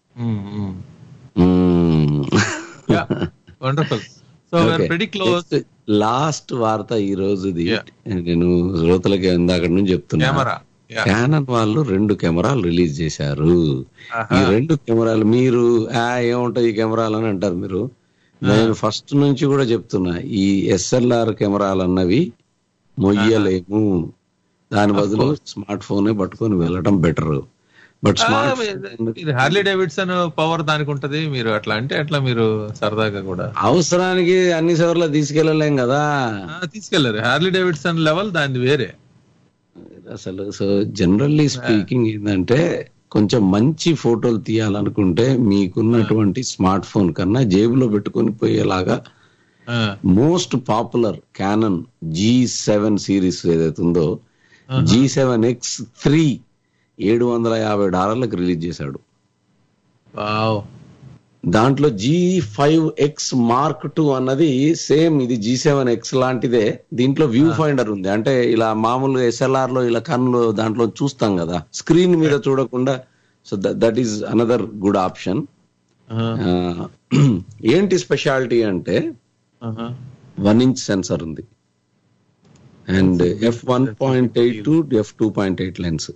wonderful so very close last వార్త ఈ రోజుది నేను శ్రోతలకి ఇందాక నుంచి చెప్తున్నా కెమెరా క్యానన్ వాళ్ళు రెండు కెమెరాలు రిలీజ్ చేశారు ఈ రెండు కెమెరాలు మీరు ఆ ఏముంటాయి ఈ కెమెరాలు అని అంటారు మీరు నేను ఫస్ట్ నుంచి కూడా చెప్తున్నా ఈ ఎస్ఎల్ఆర్ కెమెరాలు అన్నవి మొయ్యలేము దాని బదులు స్మార్ట్ ఫోనే పట్టుకొని వెళ్ళడం బెటర్ బట్ స్మార్ట్ ఇది హార్లీ డేవిడ్సన్ పవర్ దానికి ఉంటది మీరు అట్లా అంటే అట్లా మీరు సరదాగా కూడా అవసరానికి అన్ని సేవర్లో తీసుకెళ్ళలేం కదా ఆ, తీసుకెళ్లారు హార్లీ డేవిడ్సన్ లెవెల్ దాన్ని వేరే అసలు సో జనరల్లీ స్పీకింగ్ ఏంటంటే కొంచెం మంచి ఫోటోలు తీయాలనుకుంటే మీకున్నటువంటి స్మార్ట్ ఫోన్ కన్నా జేబులో పెట్టుకొని పోయేలాగా most popular Canon G seven series ఏదైతే ఉందో జీ సెవెన్ ఎక్స్ త్రీ ఏడు వందల యాభై డాలర్లకు రిలీజ్ చేశాడు వావ్ దాంట్లో G five X mark two అన్నది సేమ్ ఇది జీ సెవెన్ ఎక్స్ లాంటిదే దీంట్లో వ్యూ ఫైండర్ ఉంది అంటే ఇలా మామూలుగా ఎస్ఎల్ఆర్ లో ఇలా కన్నులు దాంట్లో చూస్తాం కదా స్క్రీన్ మీద చూడకుండా so that is another good option ఏంటి స్పెషాలిటీ అంటే వన్ ఇంచ్ సెన్సర్ ఉంది and F one point eight to F two point eight lens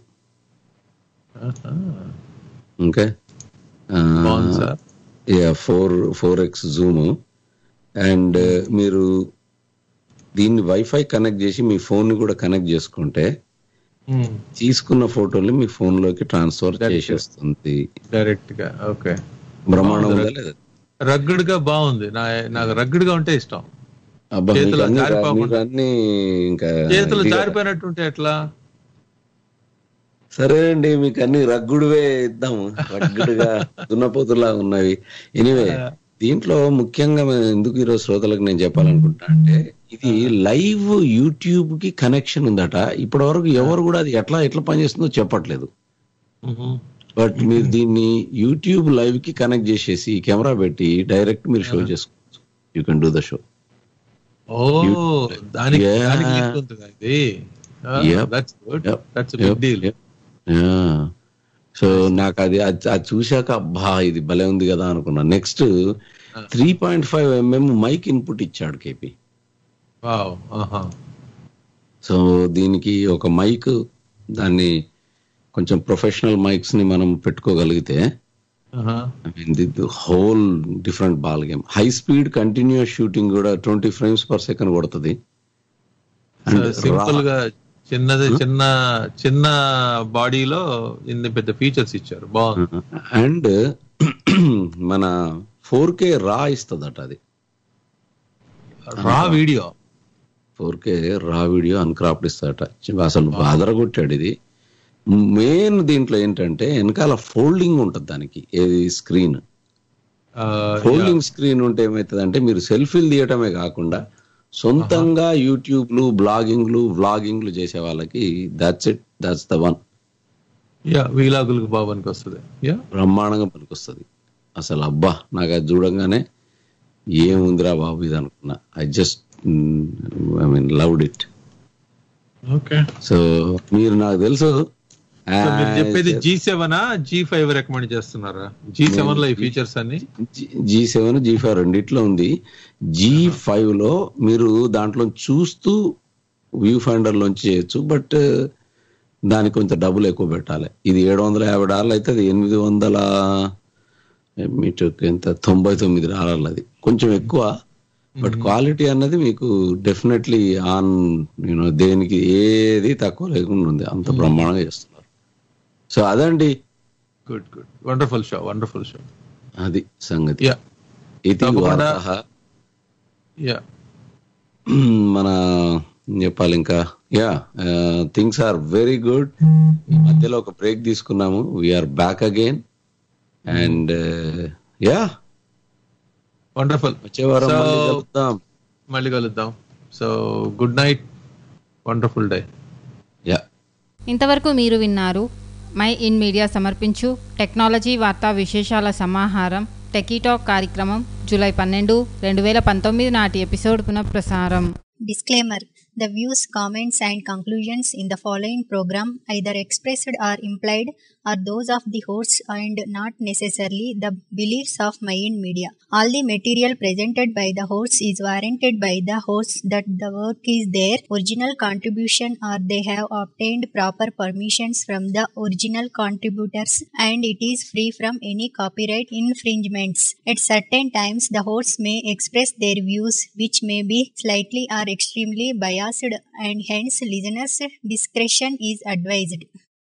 okay బాగుంది sir four four X zoom and మీరు దీన్ని వైఫై కనెక్ట్ చేసి మీ phone ని కూడా connect చేసుకుంటే తీసుకున్న ఫోటోలు మీ ఫోన్ లోకి ట్రాన్స్ఫర్ చేసేస్తుంది డైరెక్ట్ గా ఓకే బ్రహ్మాండం ఉందా లేదా రగ్గుడ్ గా బాగుంది నా నాకు రగ్గుడ్ గా ఉంటే ఇష్టం అబ్బా మీకు చేతులు అన్ని రా- జారిపోకుండా. మీకు అన్ని ఇంకా చేతులు ఇదిగా- జారిపోయినట్టుంటే ఎట్లా సరే అండి మీకు అన్ని రగ్గుడువే ఇద్దాము రగ్గుడుగా దున్నపోతులా ఉన్నవి ఎనీవే దీంట్లో ముఖ్యంగా మేము ఎందుకు ఈరోజు శ్రోతలకు నేను చెప్పాలనుకుంటా అంటే ఇది లైవ్ యూట్యూబ్ కి కనెక్షన్ ఉందట ఇప్పటి వరకు ఎవరు కూడా అది ఎట్లా ఎట్లా పనిచేస్తుందో చెప్పట్లేదు బట్ మీరు దీన్ని యూట్యూబ్ లైవ్ కి కనెక్ట్ చేసేసి కెమెరా పెట్టి డైరెక్ట్ మీరు షో చేసుకోవచ్చు you can do the show oh దానికి Yeah. దానికి లింక్ ఉంటుందా ఇది Yep. That's good Yep. That's big deal so నాకు అది అది అది చూశాక అబ్బా ఇది భలే ఉంది కదా అనుకున్నా next three point five mm mic input ఇచ్చాడు కేపీ వావ్ ఆహా సో దీనికి ఒక మైక్ దాన్ని కొంచెం ప్రొఫెషనల్ మైక్స్ ని మనం పెట్టుకోగలిగితే ఆహా whole different ball game high speed continuous shooting కూడా ట్వంటీ ఫ్రేమ్స్ పర్ సెకండ్ కొడుతుంది And సింపుల్ ra- గా చిన్నది చిన్న చిన్న బాడీలో ఇన్ని పెద్ద ఫీచర్స్ ఇచ్చారు బాగుంది అండ్ మన ఫోర్ కే రా ఇస్తుందట అది రా వీడియో ఫోర్ కే రా వీడియో అన్క్రాప్డ్ ఇస్తాడట అసలు బాధర కొట్టాడు ఇది మెయిన్ దీంట్లో ఏంటంటే వెనకాల ఫోల్డింగ్ ఉంటుంది దానికి ఏది స్క్రీన్ ఫోల్డింగ్ స్క్రీన్ ఉంటే ఏమవుతుంది అంటే మీరు సెల్ఫీలు తీయటమే కాకుండా సొంతంగా యూట్యూబ్లు బ్లాగింగ్లు వ్లాగింగ్లు చేసే వాళ్ళకి that's it that's the one yeah వీలాగులకు బాబానికి వస్తుంది యా బ్రహ్మాండంగా పనికొస్తుంది అసలు అబ్బా నాకు అది చూడంగానే ఏముందిరా బాబు ఇది అనుకున్నా I just I mean loved it okay so మీరు నాకు తెలుసు సో మీరు చెప్పేది G seven G five recommend చేస్తున్నారా జీ సెవెన్ లో ఈ ఫీచర్స్ అన్ని జీ సెవెన్ జీ ఫైవ్ రెండిట్లో ఉంది జీ ఫైవ్ లో మీరు దాంట్లో చూస్తూ వ్యూ ఫైండర్ లోంచి చేయొచ్చు బట్ దానికి కొంచెం డబ్బులు ఎక్కువ పెట్టాలి ఇది ఏడు వందల యాభై డాలర్లు అయితే అది ఎనిమిది వందల మీకు ఎంత తొంభై తొమ్మిది డాలర్లు అది కొంచెం ఎక్కువ బట్ క్వాలిటీ అన్నది మీకు డెఫినెట్లీ ఆన్ నేను దేనికి ఏది తక్కువ లేకుండా ఉంది అంత బ్రహ్మాండంగా చేస్తున్నారు సో అదండి good good wonderful show wonderful show అది సంగతి యా ఇది తప్పకుండా. వార్తః. యా మన ఏం చెప్పాలి ఇంకా yeah things are very good ఈ మధ్యలో ఒక బ్రేక్ తీసుకున్నాము we are back again and yeah wonderful వచ్చే వారం So- మళ్ళీ కలుద్దాం మళ్ళీ కలుద్దాం so good night wonderful day yeah ఇంతవరకు మీరు విన్నారు మై ఇన్ మీడియా సమర్పించు టెక్నాలజీ వార్తా విశేషాల సమాహారం టెకీటాక్ కార్యక్రమం జూలై పన్నెండు రెండు వేల పంతొమ్మిది నాటి ఎపిసోడ్ పునఃప్రసారం Disclaimer The views, comments, and conclusions in the following program, either expressed or implied, are those of the hosts and not necessarily the beliefs of Mayan Media. All the material presented by the hosts is warranted by the hosts that the work is their original contribution or they have obtained proper permissions from the original contributors and it is free from any copyright infringements. At certain times, the hosts may express their views which may be slightly or extremely biased and hence listeners' discretion is advised.